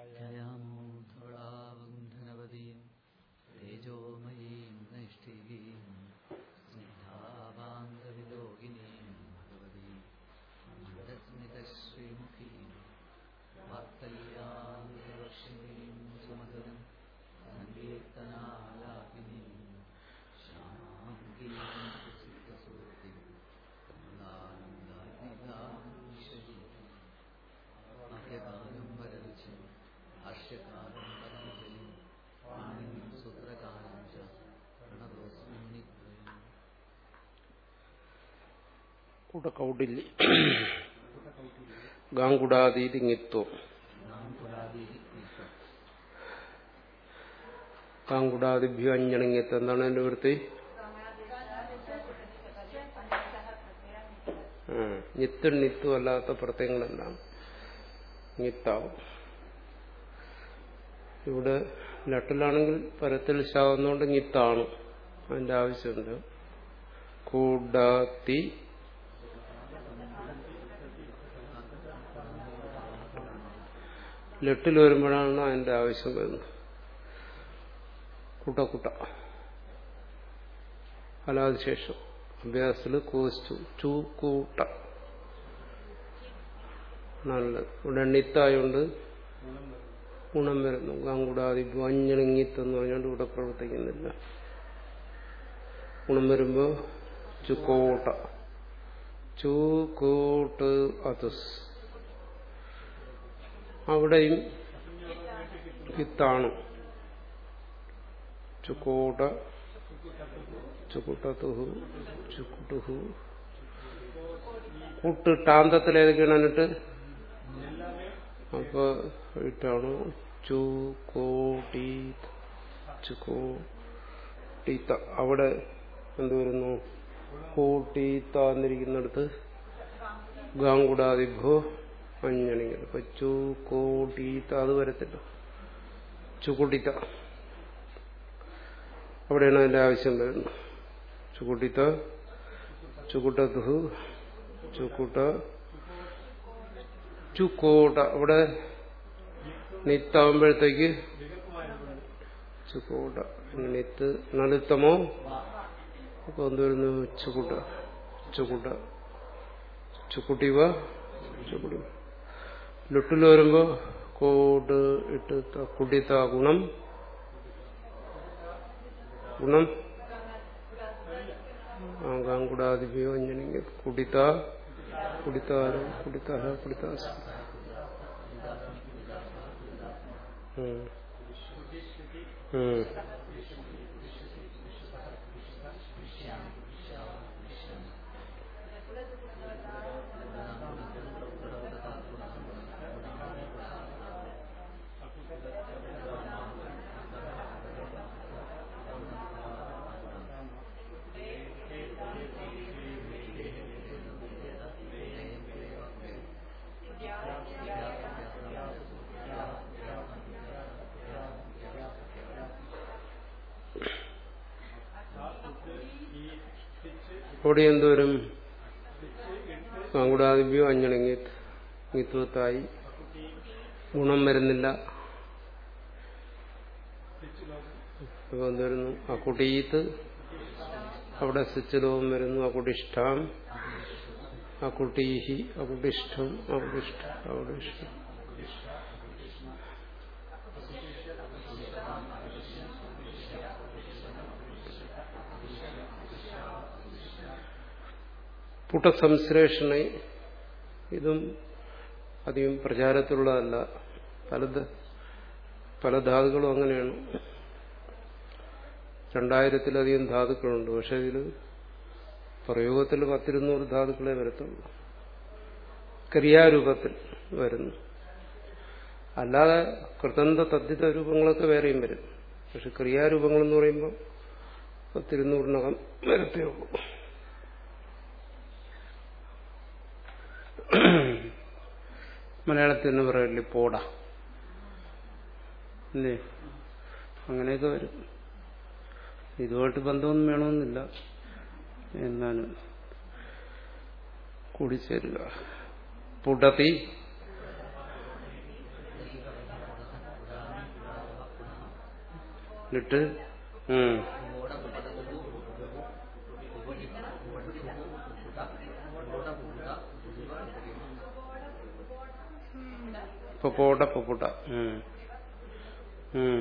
ധ്യായാമോ ധവളാവന്ധനവതീം തേജോമയീം നൈഷ്ഠികീം സ്നിഗ്ധാവാന്തവിലോകിനീം ഭഗവതീം മന്ദസ്മിതശ്രീമുഖീം വാത്സല്യാന്തവർഷിണീം സുമധുരം സങ്കീർത്തനാലാപിനീം ശ്യാമാംഗീം പ്രസിദ്ധസൂക്തിം കമലാനന്ദാഗ്നിതാം ഈശ്വരീം മധ്യകാലം വരരുചി ഭാഷ്യകാലം പതഞ്ജലി പാണിനിം സൂത്രകാലം ച പ്രണതോസ്മി നിത്രയം കുടകൗടില്ലി ഗാങ്കുടാതീതി ങ്ങിത്വം നാം കുലാദീതി നിത്യം ഗാങ്കുടാദിഭ്യോ അഞ്ഞണിങ്ങിത്ത് എന്താണ് എന്റെ വൃത്തി നിത്തും നിത്തും അല്ലാത്ത പ്രത്യയങ്ങളെല്ലാം നിത്താവും ഇവിടെ ലട്ടിലാണെങ്കിൽ പരത്തിൽ ശാവുന്നതുകൊണ്ട് നിത്താണ് അതിന്റെ ആവശ്യമുണ്ട് കൂടാത്തി ലെട്ടിൽ വരുമ്പോഴാണ് അതിന്റെ ആവശ്യം വരുന്നത് കുട്ട കുട്ട ഫലാതിശേഷം അഭ്യാസത്തിൽ കോസ്റ്റു ചൂ കൂട്ട നല്ലത് ഇവിടെ എണ്ണിത്തായോണ്ട് ഗുണം വരുന്നു ഗാങ്കുടാതി വഞ്ഞണിങ്ങിത്തെന്ന് പറഞ്ഞുകൊണ്ട് ഇവിടെ പ്രവർത്തിക്കുന്നില്ല ഗുണം വരുമ്പോ ചുക്കോട്ട ചൂക്കൂട്ട് അതുസ് അവിടെയും ഇത്താണ് ചുക്കോട്ട ചുക്കുട്ടത്തുഹു ചുക്കുട്ടുഹു കൂട്ട് ടാന്തത്തിൽ ഏതൊക്കെയാണ് എന്നിട്ട് അപ്പൊ ഇട്ടാണ് ചുക്കോട്ടി ചുക്കോട്ടീത്ത അവിടെ എന്ത് വരുന്നു കൂട്ടീത്ത എന്നിരിക്കുന്നിടത്ത് ഗാങ്കുടാദിഭോ അഞ്ഞണിങ്ങൽ അപ്പൊ ചുക്കോട്ടീത്ത അത് വരത്തില്ല ചുക്കുട്ടിത്ത അവിടെയാണ് അതിന്റെ ആവശ്യം വരുന്നത് ചുക്കുട്ടിത്ത ചുക്കുട്ടത്തുഹു ചുക്കുട്ട ചുക്കോട്ട അവിടെ നിത്താവുമ്പോഴത്തേക്ക് ചുക്കോട്ട നിത്ത് നടുത്തമോ അപ്പൊ എന്ത് വരുന്നു ചുക്കുട്ട ചുക്കുട്ട ചുക്കുട്ടിവ ചുക്കുടി ലുട്ടിൽ വരുമ്പോ കോട് ഇട്ട് കുട്ടിത്ത ഗുണം ഗുണം ഗാങ്കുടാദിഭ്യോ അഞ്ഞണെങ്കിൽ കുടിത്ത കുടിത്താരം കുടിത്താഹ കുടിത്താസ ഉം. ഉം. അവിടെ എന്തോരും ഗാങ്കുടാദിഭ്യോ അഞ്ഞണങ്ങി മിത്വത്തായി ഗുണം വരുന്നില്ല അപ്പൊ എന്തുവരുന്നു അക്കുടീത്ത് അവിടെ സ്വിച്ചിലോകം വരുന്നു അകുടിഷ്ഠാം അകുടീഹി അകുടിഷ്ഠം അകുടിഷ്ഠ അകുടിഷ്ഠം പുട്ടസംശ്ലേഷണ ഇതും അധികം പ്രചാരത്തിലുള്ളതല്ല പല പല ധാതുക്കളും അങ്ങനെയാണ് രണ്ടായിരത്തിലധികം ധാതുക്കളുണ്ട് പക്ഷെ ഇതിൽ പ്രയോഗത്തിൽ പത്തിരുന്നൂറ് ധാതുക്കളെ വരത്തുള്ളൂ ക്രിയാരൂപത്തിൽ വരുന്നു അല്ലാതെ കൃതന്ത തദ്ധിത രൂപങ്ങളൊക്കെ വേറെയും വരും പക്ഷെ ക്രിയാരൂപങ്ങൾ എന്ന് പറയുമ്പോൾ പത്തിരുന്നൂറിനകം വരത്തേ ഉള്ളൂ മലയാളത്തിൽ തന്നെ പറയല്ലേ പോട അല്ലേ അങ്ങനെയൊക്കെ വരും ഇതുമായിട്ട് ബന്ധമൊന്നും വേണമെന്നില്ല എന്നാലും കൂടിച്ചേരുക പുടതി ലിട്ട് ഉം. പൊപ്പോട പൊപ്പുട്ട ഉം. ഉം.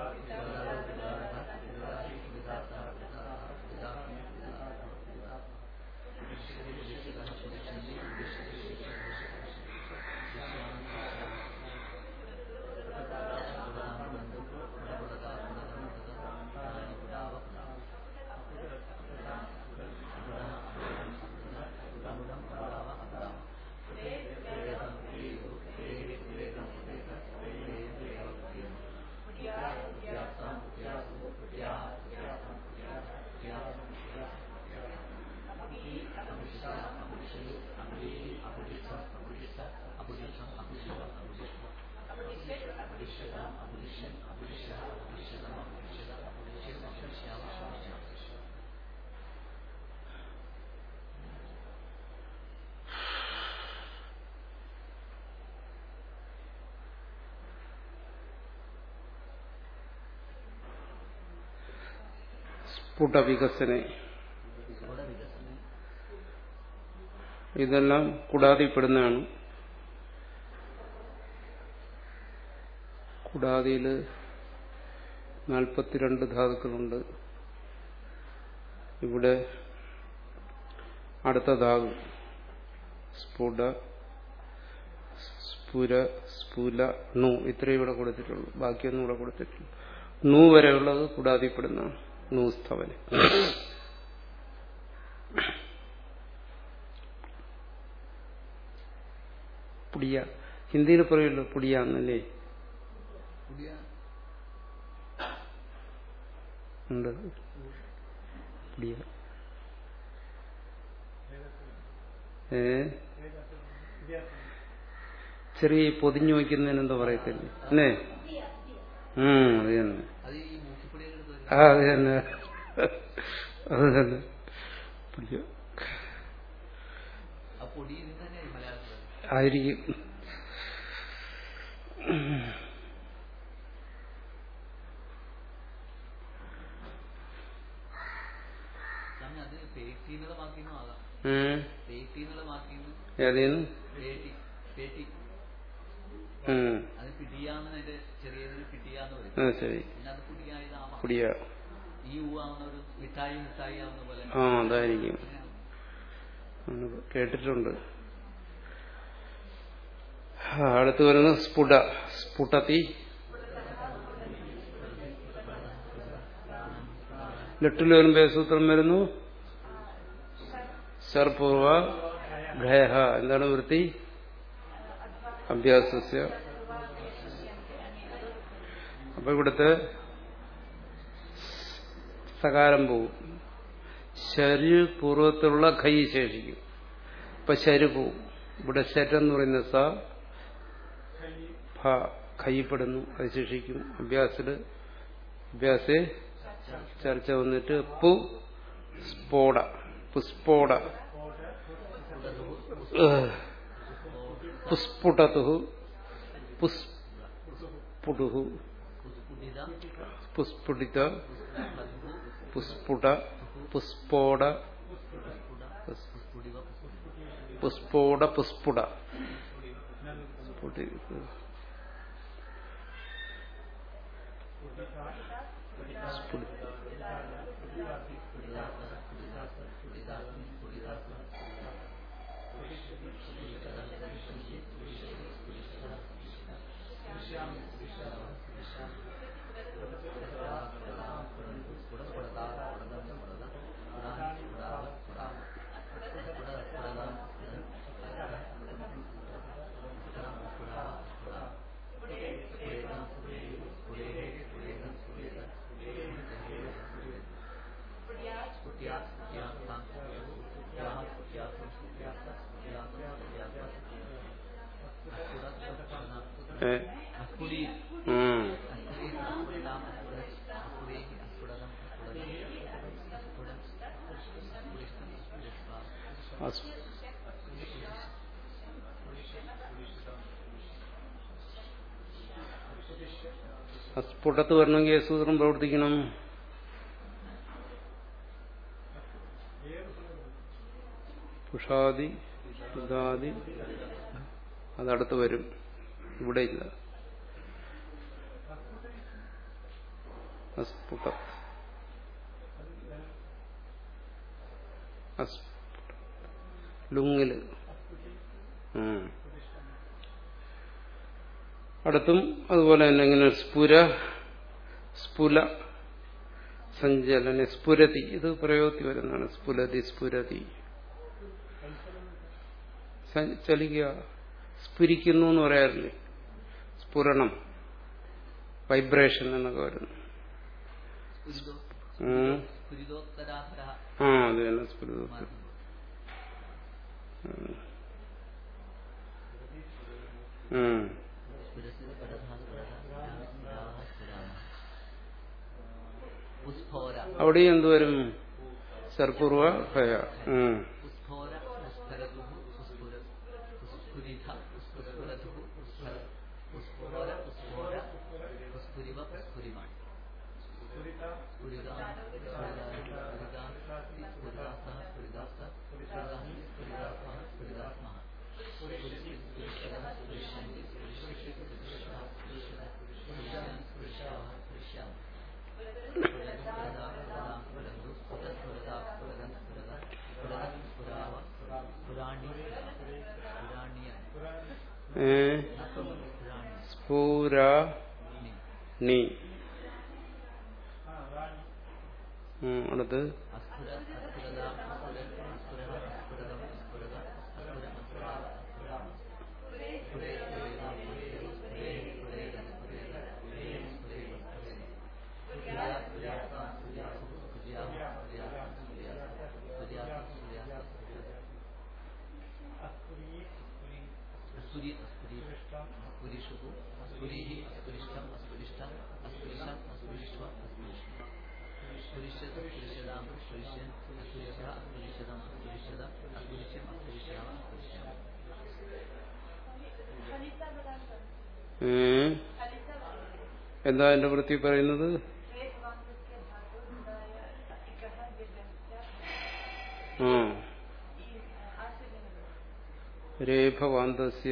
സ്ഫുട വികസനെ ഇതെല്ലാം കുടാതിപ്പെടുന്നതാണ് കുടാതിയിൽ നാൽപ്പത്തിരണ്ട് ധാതുക്കളുണ്ട് ഇവിടെ അടുത്ത ധാതു സ്ഫുട സ്ഫുര സ്ഫുല ണു ഇത്രയും ഇവിടെ കൊടുത്തിട്ടുള്ളൂ ബാക്കിയൊന്നും ഇവിടെ കൊടുത്തിട്ടില്ല നൂ വരെയുള്ളത് കുടാതിപ്പെടുന്നതാണ് നൂസ്തവന് പുടിയ ഹിന്ദിയിൽ പറയുമല്ലോ പുടിയാന്നല്ലേ ഉണ്ട് പുടിയ ഏ ചെറിയ പൊതിഞ്ഞു വയ്ക്കുന്നതിന് എന്തോ പറയത്തില്ലേ അല്ലേ ഉം അത് തന്നെ അത് ഈ മൂക്കിപ്പൊടിയൊക്കെ എടുത്ത് വരും ആ അത് തന്നെ അത് തന്നെ പുടിയ ആ പൊടി ഇതിന് തന്നെ മലയാളത്തിൽ ആയിരിക്കും സ്വാമി അത് പേട്ടി എന്നുള്ള വാക്കിനും ആകാം ഉം. പേട്ടി എന്നുള്ള വാക്കിന് ഏതേന്ന് പേട്ടി പേട്ടി ഉം. അത് പിടിയാന്ന് അതിന്റെ ചെറിയതൊരു പിടിയാന്ന് ആ പറയും ശരി പിന്നെ അത് പുടിയായതാവാം പുടിയ ഈ ഊ ആവുന്ന ഒരു മിഠായി മിഠായി ആവുന്ന പോലെ ആ അതായിരിക്കും അങ്ങനെയാണ്. ആണ് കേട്ടിട്ടുണ്ട് ആ, അടുത്ത് വരുന്നത് സ്ഫുട സ്ഫുടത്തി ലിട്ടിൽ വരുമ്പോ ഏത് സൂത്രം വരുന്നു സർപൂർവ ഘയ എന്താണ് വൃത്തി അഭ്യാസസ്യ അപ്പൊ ഇവിടുത്തെ സകാരം പോവും ശരി പൂർവ്വത്തിലുള്ള ഖൈ ശേഷിക്കും ഇപ്പൊ ശരി പോവും ഇവിടെ ശരെന്ന് പറയുന്ന സ ഭ ഖയ്യപ്പെടുന്നു അത് ശേഷിക്കും അഭ്യാസില് അഭ്യാസേ ചർച്ച വന്നിട്ട് പു സ്ഫോട പുസ്ഫോട പുസ്ഫുടതു പുസ്ഫുടു പുസ്പുടിത പുസ്ഫുടിത പുസ്പുട പുസ്ഫുട പുസ്ഫോട പുസ്പുടിവ പുസ്ഫോട പുസ്ഫുട സ്ഫുടി- സ്ഫുടി- ഏ? അസ്ഫുടി ഉം. അസ്ഫുടി അസ്ഫുടിതാം അസ്ഫുട അസ്ഫുടേ അസ്ഫുടതം അസ്ഫുടം അസ്ഫുടം അസ്ഫുടിഷ്ടം അസ്ഫുടിഷ്വ അസ്- അസ്ഫുടത്ത് വരണമെങ്കിൽ ഏത് സൂത്രം പ്രവർത്തിക്കണം പുഷാദി പുതാദി അതടുത്ത് വരും ഇവിടെ ഇല്ല അസ്ഫുട അസ്ഫുട ലുങ്ങില് ഉം. അടുത്തും അതുപോലെ തന്നെ ഇങ്ങനെ സ്ഫുര സ്ഫുല സഞ്ചലന സ്ഫുരതി ഇത് പ്രയോഗത്തിൽ വരുന്നതാണ് സ്ഫുലതി സ്ഫുരതി സ- ചലിക്കുക സ്ഫുരിക്കുന്നു എന്ന് പറയാറില്ലേ സ്ഫുരണം വൈബ്രേഷൻ എന്നൊക്കെ വരുന്നു സ്ഫുരിതോ- ഉം. സ്ഫുരിതോത്തരാധര ആ അത് തന്നെ സ്ഫുരിത ഉം. സ്ഫുരസിത പരധാ സ്ഫുരത സ്ഫുരാഹ സ്ഫുരാമ. ഉസ്ഫോര അവിടെയും എന്തുവരും സർപ്പൂർവ ഭയ ഉം. ഉസ്ഫോര ഉസ്ഫരതുഃ ഉസ്ഫുര ഉസ്ഫുരിത ഉസ്ഫുരതുഃ ഉസ്ഫര ഉസ്ഫോര ഉസ്ഫോര ഉസ്ഫുരിവ ഉസ്ഫുരിമാൻ സ്ഫുരിത സ്ഫുരിത സ്ഫുരിത സ്ഫുരിതാസ സ്ഫുരിതാസ സ്ഫുരിതാഹി സ്ഫുരിതാസ്മ സ്ഫുരിതാസ്മ സ്ഫുരിഷി സ്ഫുരിഷത സ്ഫുരിഷ്യന്തി സ്ഫുരിഷി സ്ഫുരിഷത സ്ഫുരിഷത സ്ഫുരിഷ്യാൻ സ്ഫുരിഷ്യാവ സ്ഫുരിഷ്യാമ ഏ സ്ഫൂര നീ ഉം, അടുത്ത് അസ്ഫുരി അസ്ഫുരി അസ്ഫുരിഷു അസ്ഫുരിഹി അസ്ഫുരിഷ്ടം അസ്ഫുരിഷ്ടം അസ്ഫുരിഷം അസ്ഫുരിഷ്വ അസ്ഫുരിഷ്വ അസ്ഫുരിഷത് അസ്ഫുരിഷതാം അസ്ഫുരിഷ്യൻ അസ്ഫുരിഷ അസ്ഫുരിഷതം അസ്ഫുരിഷതം അസ്ഫുരിഷ്യം അസ്ഫുരിഷ്യാമ അസ്ഫുരിഷ്യാമ ഏ എന്താ എന്റെ വൃത്തി പറയുന്നത് ആ രേഫവാന്തസ്യ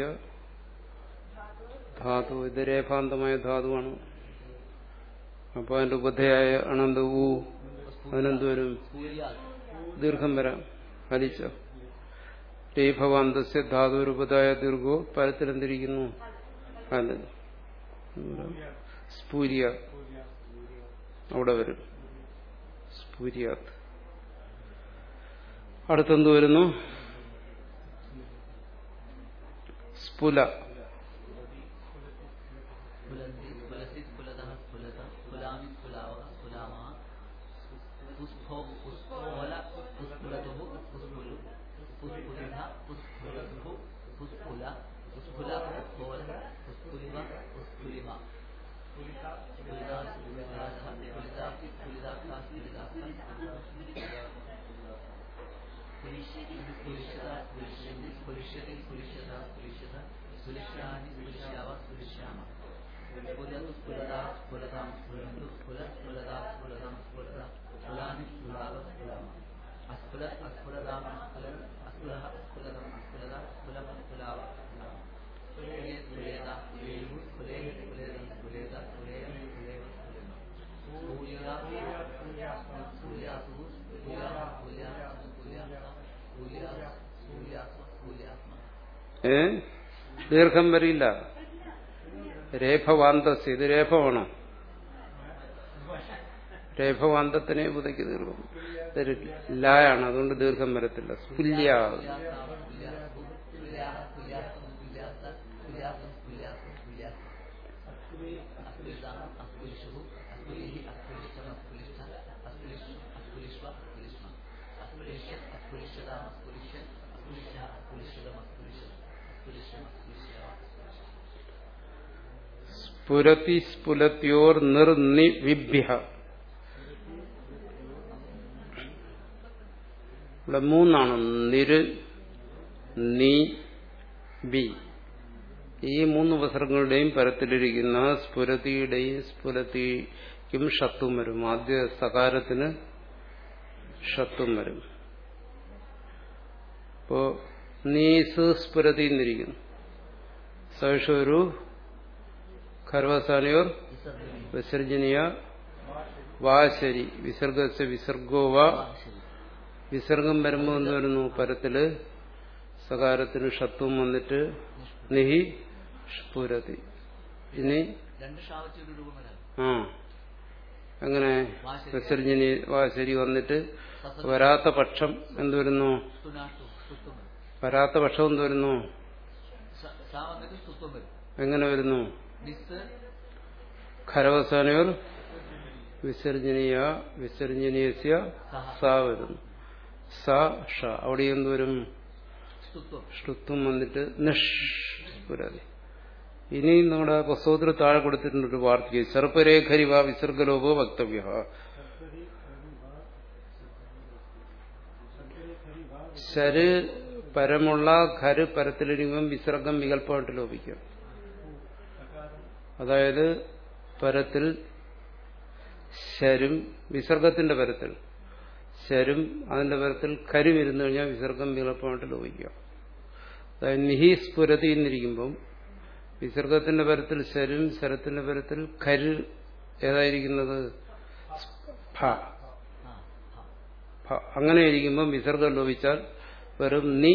ധാതു ഇത് രേഫാന്തമായ ധാതുവാണ് അപ്പൊ അതിന്റെ ഉപധയായ അനന്ത ഊ അതിനെന്ത് വരും സൂര്യാത് ദീർഘം വരാം ഹലിച്ച രേഫവാന്തസ്യ ധാതുരൂപതായ ദീർഘോ പരത്തിലെന്തിരിക്കുന്നു അല്ല സ്ഫൂര്യ അവിടെ വരും സ്ഫൂര്യാത് അടുത്തെന്ത് വരുന്നു സ്ഫുല സ്ഫുലന്തി സ്ഫുലസി സ്ഫുലതഃ സ്ഫുലത സ്ഫുലാമി സ്ഫുലാവ സ്ഫുലാമ പുസ്ഫോ പുസ്ഫോല പുസ്ഫുലതുഃ പുസ്ഫുലു പുസ്ഫുലിധ പുസ്ഫുലതുഃ പുസ്ഫുല പുസ്ഫുല പുസ്ഫോല പുസ്ഫുലിവ പുസ്ഫുലിമ സ്ഫുലിതാ സ്ഫുലിതാഥ സ്ഫുലിതാ സ്ഫുലിതാഥ സ്ഫുലിതാഥ സ്ഫുലിഷ്യത സ്ഫുലിഷ്യന്തി സ്ഫുലിഷ്യതി സ്ഫുലിഷ്യത സ്ഫുലിഷ്യത സ്ഫുലിഷ്യാനി സ്ഫുലിഷ്യാവ സ്ഫുലിഷ്യാമ സ്ഫുലതു സ്ഫുലതാ സ്ഫുലതാം സ്ഫുലന്തു സ്ഫുല സ്ഫുലതാ സ്ഫുലതാം സ്ഫുലത സ്ഫുലാനി സ്ഫുലാവ സ്ഫുലാമ അസ്ഫുല അസ്ഫുലതാം അസ്ഫുലൻ അസ്ഫുലഃ അസ്ഫുലതം അസ്ഫുലത സ്ഫുലം അസ്ഫുലാവ സ്ഫുലേ സ്ഫുലേത സ്ഫുലേഹു സ്ഫുലേ സ്ഫുലേതം സ്ഫുലേത സ്ഫുലേയം സ്ഫുലേവ സ്ഫുലേമ സ്ഫൂലിയാ സ്ഫൂലിയാസു സ്ഫൂലിയാ സ്ഫൂലിയാ സ്ഫൂലിയാ സ്ഫൂലിയാസ്മ സ്ഫൂലിയാസ്മ ഏ ദീർഘം വരില്ല രേഫവാന്തസ് ഇത് രേഫമാണോ രേഫവാന്തത്തിനെ ഉപതയ്ക്ക് ദീർഘം ഇതൊരു ലായാണ് അതുകൊണ്ട് ദീർഘം വരത്തില്ല സ്ഫുല്യ സ്ഫുരതി സ്ഫുലത്യോർ നിർനിവിഭ്യ ഇവിടെ മൂന്നാണ് നിര് നീ ബി ഈ മൂന്ന് ഉപസർഗങ്ങളുടെയും പരത്തിലിരിക്കുന്ന സ്ഫുരതിയുടെയും സ്ഫുരതിക്കും ഷത്വം വരും ആദ്യ സകാരത്തിന് ഷത്വം വരും ഇപ്പോ നീസ് സ്ഫുരതി എന്നിരിക്കുന്നു സവിഷൊരു ഖർവസാനയോർ വിസർജനീയ വാ ശരി വിസർഗസ് വിസർഗോ വാ ശരി വിസർഗം വരുമ്പോൾ എന്ത് വരുന്നു പരത്തില് സകാരത്തിന് ഷത്വം വന്നിട്ട് നിഹി സ്ഫുരതി ഇനി രണ്ട് ഷാവച്ച് ഒരു രൂപം വരാം ആ അങ്ങനെ വാശരി. വിസർജനി വാശരി വന്നിട്ട് സസ വരാത്ത പക്ഷം എന്ത് വരുന്നു സ്തുനാഷ്ടു സ്തുത്വം വരും വരാത്ത പക്ഷം എന്ത് വരുന്നു സ- സാ വന്നിട്ട് സ്തുത്വം വരും എങ്ങനെ വരുന്നു നിസ് ഖരവസാനയോർ വിസർജനീയ വിസർജനീയസ്യ സഹ സ വരുന്നു സ ഷ അവിടെ എന്ത് വരും സ്തുത്വം ഷ്ടുത്വം വന്നിട്ട് നിഷ്പുരതി ഇനി നമ്മുടെ പുസ്തകത്തിൽ താഴെ കൊടുത്തിട്ടുണ്ട് ഒരു വാർത്തയ്ക്ക് സർപ്പരേഖരി വാ വിസർഗലോപോ വക്തവ്യ ശര് പരമുള്ള ഖര് പരത്തിലിരിക്കുമ്പം വിസർഗം വികല്പമായിട്ട് ലോപിക്കും അതായത് പരത്തിൽ ശരും വിസർഗത്തിന്റെ പരത്തിൽ ശരും അതിന്റെ പരത്തിൽ കരും ഇരുന്നു കഴിഞ്ഞാൽ വിസർഗം വികല്പമായിട്ട് ലോപിക്കുക അതായത് നിഹി സ്ഫുരതി എന്നിരിക്കുമ്പം വിസർഗത്തിന്റെ പരത്തിൽ ശരും ശരത്തിന്റെ പരത്തിൽ കര് ഏതായിരിക്കുന്നത് ഫ ആ ആ ഫ. അങ്ങനെ ഇരിക്കുമ്പം വിസർഗം ലോപിച്ചാൽ വെറും നി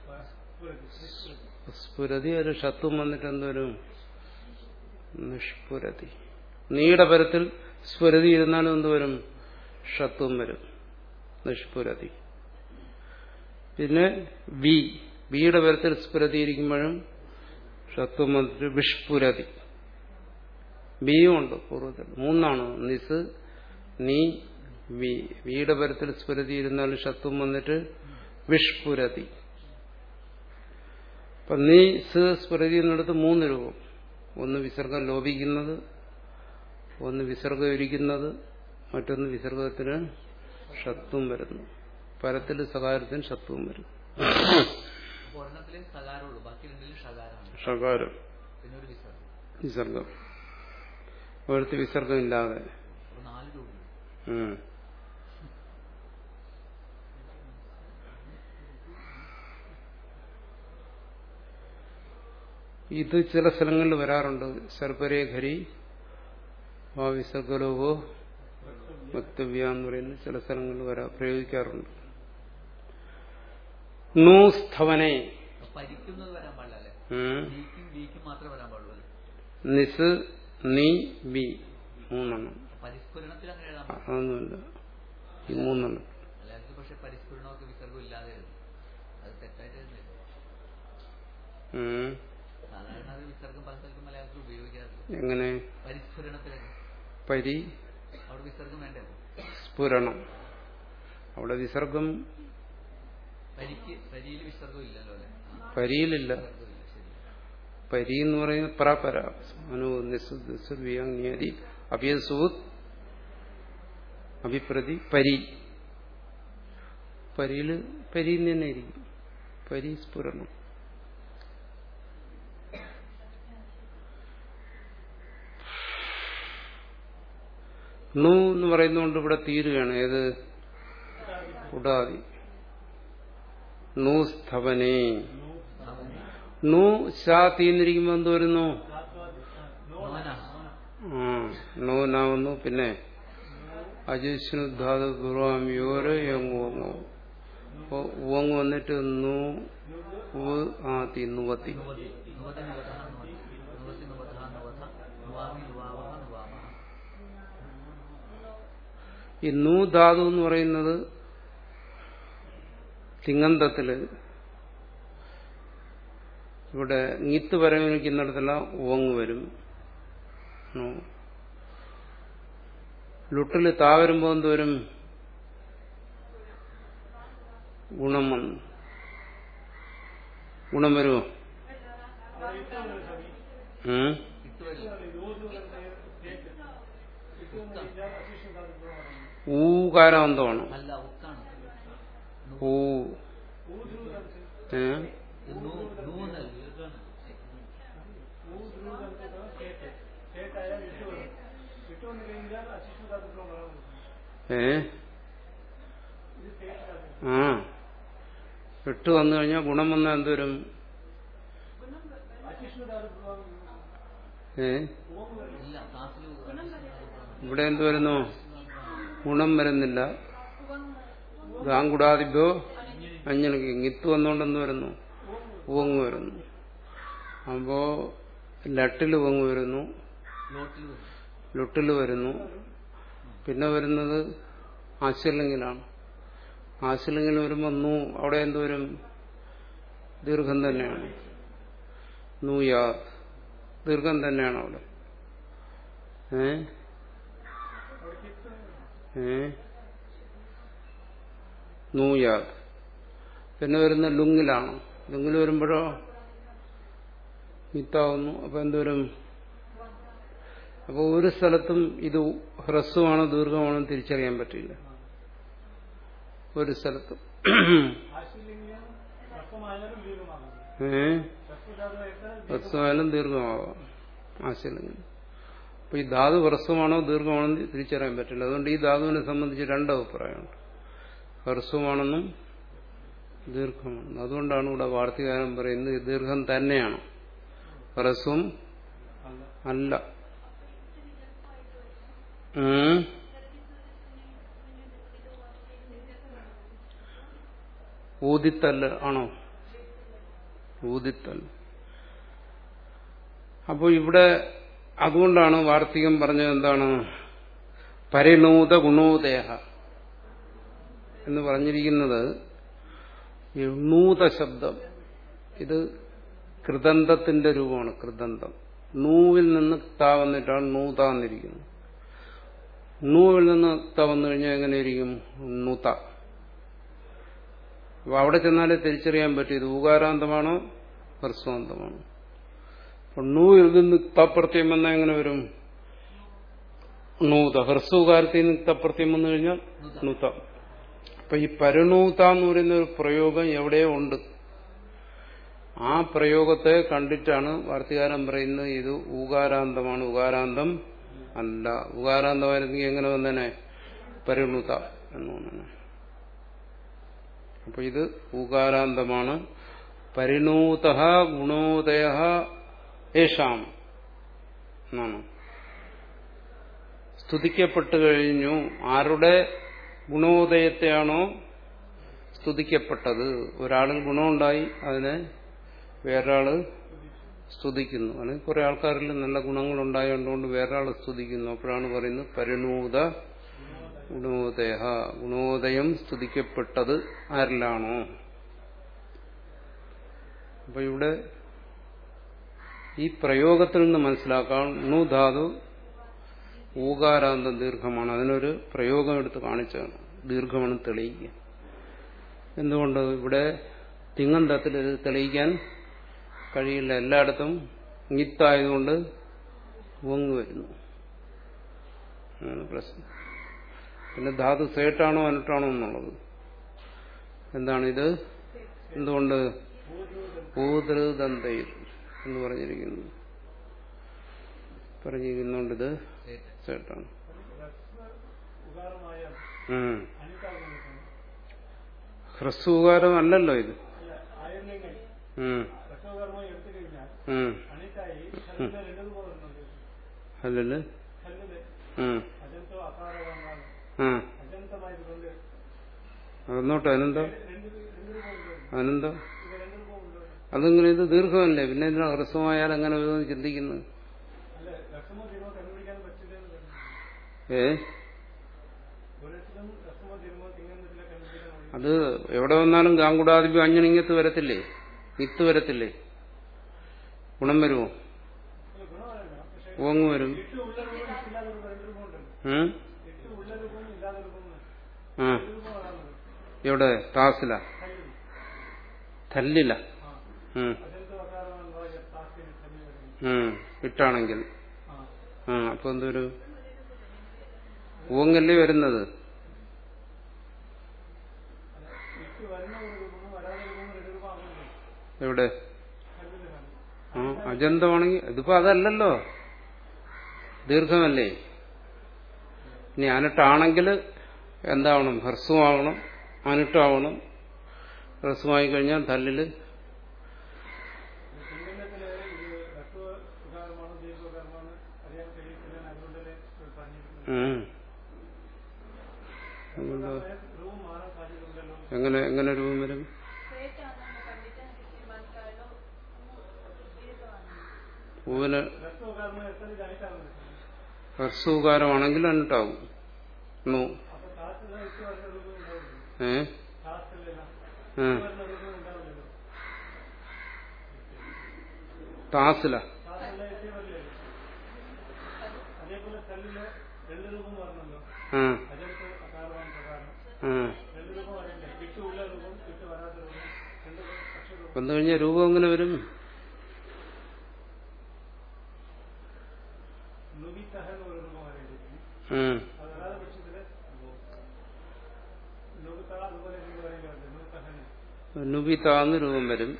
സ്ഫുരതി ഒരു ഷത്വം വന്നിട്ട് എന്തോരും നിഷ്പുരതി നീയുടെ പരത്തിൽ സ്ഫുരതി ഇരുന്നാലും എന്തുവരും ഷത്വം വരും നിഷ്പുരതി പിന്നെ വി വിയുടെ പരത്തിൽ സ്ഫുരതി ഇരിക്കുമ്പോഴും ഷത്വം വന്നിട്ട് വിഷ്പുരതി ബിയും ഉണ്ട് പൂർവ്വത്തിൽ മൂന്നാണ് നിസ് നീ വി വിയുടെ പരത്തിൽ സ്ഫുരതി ഇരുന്നാലും ഷത്വം വന്നിട്ട് വിഷ്പുരതി അപ്പൊ നീ സ് സ്ഫുരതി എന്നിടത്ത് മൂന്ന് രൂപം ഒന്ന് വിസർഗം ലോപിക്കുന്നത് ഒന്ന് വിസർഗം ഇരിക്കുന്നത് മറ്റൊന്ന് വിസർഗത്തിന് ഷത്വം വരുന്നു പരത്തിൽ സകാരത്തിന് ഷത്വം വരും അപ്പൊ ഒരെണ്ണത്തില് സകാരമുള്ളൂ ബാക്കി രണ്ടിലും ഷകാരമാണ് ഷകാരം പിന്നെ ഒരു വിസർഗം വിസർഗം ഒരിടത്ത് വിസർഗം ഇല്ലാതെ അപ്പൊ നാല് രൂപയുണ്ട് ഉം. ഇത് ചില സ്ഥലങ്ങളിൽ വരാറുണ്ട് സർപ്പരേഖരി ആ വിസർഗലോകോ വക്തവ്യ എന്ന് പറയുന്ന ചില സ്ഥലങ്ങളിൽ വരാ പ്രയോഗിക്കാറുണ്ട് നൂസ്ഥവനെ അപ്പൊ പരിക്കുന്നത് വരാൻ പാടില്ല അല്ലെ ഉം. ബിക്കും ബിക്കും മാത്രമേ വരാൻ പാടുള്ളൂ അല്ലേ നിസ് നീ ബി മൂന്നെണ്ണം പരിസ്ഫുരണത്തിൽ അങ്ങനെ എഴുതാൻ അ- പാടില്ല അതൊന്നുമില്ല ഈ മൂന്നെണ്ണം അല്ലെങ്കിൽ പക്ഷെ പരിസ്ഫുരണമൊക്കെ വിസർഗം ഇല്ലാതെ എഴുതും അത് തെറ്റായിട്ട് എഴുതുന്നില്ല ഉം. സാധാരണ അത് വിസർഗം പല സ്ഥലത്തും മലയാളത്തിൽ ഉപയോഗിക്കാറില്ല എങ്ങനെ പരിസ്ഫുരണത്തിലൊക്കെ പരി അവിടെ വിസർഗം വേണ്ടേ അപ്പൊ? സ്ഫുരണം അവിടെ വിസർഗം പരിക്ക് പരിയിൽ വിസർഗം ഇല്ലല്ലോ അല്ലെ പരിയിലില്ല വിസർഗം ഇല്ല ശരി പരി എന്ന് പറയുന്നത് പ്രാപര അനു നിസ്വ്യാങ്തി അഭ്യസൂത് അഭിപ്രതി പരി പരിയില് പരി തന്നെ ഇരിക്കും പരി സ്ഫുരണം നു എന്ന് പറയുന്നതുകൊണ്ട് ഇവിടെ തീരുകയാണ് ഏത് ഉടാതി നു സ്ഥവനേ നു ശാ തീന്നിരിക്കുമ്പോ എന്ത് വരുന്നു നോന ആ നോനാവുന്നു പിന്നെ അജിഷ്ണു ധാതു പൂർവം യോര് യങ്ങുവങ്ങോ അപ്പൊ ഉവങ് വന്നിട്ട് നു ഉവ് ആ തീ നുവത്തി നുവതി നുവതി നുവതഃ നുവതി നുവതി നുവതഃ നുവത നുവാമി നുവാവഹ നുവാമ ഈ നൂ ധാതു എന്ന് പറയുന്നത് തിങ്ങന്തത്തില് ഇവിടെ നീത്ത് പരമിക്കുന്നിടത്തെല്ലാം ഉവങ് വരും നു. ലുട്ടില് താ വരുമ്പോ എന്ത് വരും ഗുണം വന്നു ഗുണം വരുമോ ഉം? ഇട്ട് വരില്ല ഉക്തം ഊകാരാന്തമാണ് അല്ല ഉക്കാണ് ഊ ഏ നൂ നൂന്നല്ല ഏ ആ എട്ട് വന്നു കഴിഞ്ഞാൽ ഗുണം വന്നാൽ എന്തുവരും ഏ ഇല്ല ക്ലാസ്സിൽ ഇവിടെ എന്ത് വരുന്നു ഗുണം വരുന്നില്ല ഗാങ്കുടാദിഭ്യോ അഞ്ഞനക്ക് ഇത്ത് വന്നുകൊണ്ടെന്ന് വരുന്നു ഉവങ്ങ് വരുന്നു അപ്പോ ലട്ടിൽ ഉവങ്ങ് വരുന്നു ലോട്ടിൽ വരും ലുട്ടിൽ വരുന്നു പിന്നെ വരുന്നത് ആശിലിംഗിലാണ് ആശിലിംഗിൽ വരുമ്പോൾ നൂ അവിടെ എന്ത് വരും ദീർഘം തന്നെയാണ് നൂയാ ദീർഘം തന്നെയാണ് അവിടെ ഏ ഏ നൂയാത് പിന്നെ വരുന്ന ലുങ്ങിലാണ് ലുങ്ങിൽ വരുമ്പോഴോ മിത്താവുന്നു അപ്പൊ എന്തുവരും അപ്പോൾ ഒരു സ്ഥലത്തും ഇത് ഹ്രസ്വമാണോ ദീർഘമാണോ എന്ന് തിരിച്ചറിയാൻ പറ്റില്ല ഒരു സ്ഥലത്തും ഏ ഹ്രസ്വമായാലും ദീർഘമാവാം ആശയല്ലെങ്കിൽ അപ്പൊ ഈ ധാതു ഹ്രസ്വമാണോ ദീർഘമാണോ എന്ന് തിരിച്ചറിയാൻ പറ്റില്ല അതുകൊണ്ട് ഈ ധാതുവിനെ സംബന്ധിച്ച് രണ്ട് അഭിപ്രായമുണ്ട് ഹ്രസ്വമാണെന്നും ദീർഘമാണെന്നും അതുകൊണ്ടാണ് ഇവിടെ വാർത്തകാരൻ പറയുന്നത് ഇത് ദീർഘം തന്നെയാണ് ഹ്രസ്വം അല്ല ഉം. ഊതിത്തല്ല് ആണോ ഊതിത്തല്ല് അപ്പോൾ ഇവിടെ അതുകൊണ്ടാണ് വാർത്തികം പറഞ്ഞത് എന്താണ് പരിണൂത ഗുണോദേഹ എന്ന് പറഞ്ഞിരിക്കുന്നത് ഈ നൂത ശബ്ദം ഇത് കൃതന്തത്തിന്റെ രൂപമാണ് കൃതന്തം നൂവിൽ നിന്ന് ത വന്നിട്ടാണ് നൂതാന്നിരിക്കുന്നത് നൂവിൽ നിന്ന് ത വന്നു കഴിഞ്ഞാൽ എങ്ങനെയിരിക്കും നൂത അപ്പൊ അവിടെ ചെന്നാലേ തിരിച്ചറിയാൻ പറ്റും ഇത് ഊകാരാന്തമാണോ ഹ്രസ്വാന്തമാണോ അപ്പൊ നൂവിൽ നിന്ന് തപ്രത്യം വന്നാൽ എങ്ങനെ വരും നൂത ഹ്രസ്വകാരത്തിൽ നിന്ന് തപ്രത്യം വന്നു കഴിഞ്ഞാൽ നൂത അപ്പൊ ഈ പരിണൂത എന്ന് പറയുന്ന ഒരു പ്രയോഗം എവിടെയോ ഉണ്ട് ആ പ്രയോഗത്തെ കണ്ടിട്ടാണ് വാർത്തകാരൻ പറയുന്നത് ഇത് ഊകാരാന്തമാണ് ഊകാരാന്തം അല്ല ഊകാരാന്തമായിരുന്നെങ്കിൽ എങ്ങനെ വന്നേനെ പരിണുത എന്ന് വന്നേനെ അപ്പൊ ഇത് ഊകാരാന്തമാണ് പരിണൂത ഗുണോദയ യേഷാം എന്നാണ് സ്തുതിക്കപ്പെട്ടു കഴിഞ്ഞു ആരുടെ ഗുണോദയത്തെയാണോ സ്തുതിക്കപ്പെട്ടത് ഒരാളിൽ ഗുണമുണ്ടായി അതിനെ വേറൊരാള് സ്തുതിക്കുന്നു അല്ലെങ്കിൽ കുറെ ആൾക്കാരിൽ നല്ല ഗുണങ്ങൾ ഉണ്ടായതുകൊണ്ട് വേറൊരാൾ സ്തുതിക്കുന്നു അപ്പോഴാണ് പറയുന്നത് പരിണൂത ഗുണോദയ ഗുണോദയം സ്തുതിക്കപ്പെട്ടത് ആരിലാണോ അപ്പൊ ഇവിടെ ഈ പ്രയോഗത്തിൽ നിന്ന് മനസ്സിലാക്കാം ണു ധാതു ഊകാരാന്തം ദീർഘമാണ് അതിനൊരു പ്രയോഗം എടുത്ത് കാണിച്ചാണ് ദീർഘമാണ് തെളിയിക്കുക എന്തുകൊണ്ട് ഇവിടെ തിങ്ങന്തത്തിൽ ഇത് തെളിയിക്കാൻ കഴിയില്ല എല്ലായിടത്തും ഇത്തായതുകൊണ്ട് വങ്ങ് വരുന്നു അതാണ് പ്രശ്നം പിന്നെ ധാതു സേട്ടാണോ അനട്ടാണോ എന്നുള്ളത് എന്താണ് ഇത് എന്തുകൊണ്ട് പൂതൃതന്തയിൽ എന്ന് പറഞ്ഞിരിക്കുന്നു പറഞ്ഞിരിക്കുന്നുണ്ട് ഇത് സേട്ടാണ് ഉം. ഹ്രസ്വകാരം അല്ലല്ലോ ഇത് ഉം. ഉം. അല്ലല്ലേ ഉം. ആ അതെന്നോട്ടെ അനന്തം അനന്തം അതിങ്ങനെ ഇത് ദീർഘമല്ലേ പിന്നെ ഇതിന് ഹ്രസ്വമായാൽ അങ്ങനെ വരുമെന്ന് ചിന്തിക്കുന്നു ഏ അത് എവിടെ വന്നാലും ഗാങ്കുടാദിപി അഞ്ഞണിങ്ങത്ത് വരത്തില്ലേ നിത്ത് വരത്തില്ലേ ഗുണം വരുമോ ഓങ്ങ് വരും ഉം? ആ എവിടെ താസില തല്ലില ഉം. ഉം. ഇട്ടാണെങ്കിൽ ആ അപ്പൊ എന്തൊരു ഓങ്ങല്ലേ വരുന്നത് എവിടെ ആ അജന്തമാണെങ്കിൽ ഇതിപ്പോ അതല്ലല്ലോ ദീർഘമല്ലേ ഇനി അനിട്ടാണെങ്കിൽ എന്താവണം ഹ്രസ്വമാകണം അനിട്ടാവണം ഹ്രസ്വമായി കഴിഞ്ഞാൽ തല്ലില് പിന്നത്തില് ഇത് രക്തകാരമാണ് ദീർഘകാരമാണ് അറിയാൻ കഴിയത്തില്ല അതുകൊണ്ടല്ലേ പറഞ്ഞിരിക്കുന്നത് ഉം. അതുകൊണ്ട് രൂപം മാറാൻ സാധ്യതയുണ്ടല്ലോ എങ്ങനെ എങ്ങനെ രൂപം വരും പൂവിന് രക്തകാരണം എത്ര ഇതായിട്ടാണ് ഹ്രസ്വകാരമാണെങ്കിൽ അനിട്ടാവും നോ അപ്പൊ കാത്തില്ല ഇട്ട് വരുന്ന രൂപം ഉണ്ടാവില്ല ഏ കാത്തില്ല ആ. വരുന്ന രൂപം ഉണ്ടാവില്ലല്ലോ താസില കാത്തില്ല ഇട്ടേ വരില്ലേ അതേപോലെ കല്ലില് രണ്ട് രൂപം പറഞ്ഞല്ലോ ആ അതെടുത്ത് അകാരമാണ് പ്രകാരം ആ രണ്ട് രൂപം വരണ്ടേ ഇട്ട് ഉള്ള രൂപം ഇട്ട് വരാത്ത രൂപം രണ്ട് അക്ഷരൂപം വന്നു കഴിഞ്ഞാൽ രൂപം എങ്ങനെ വരും നുവിത്തഹ എന്ന് ഒരു രൂപം വരേണ്ടിയിരിക്കും ഉം. അത് വരാതെ പക്ഷത്തില് നുവിത്ത അതുപോലെ എനിക്ക് പറയുന്നത് നുവിത്തഹന് നുബിതാന്ന് രൂപം വരും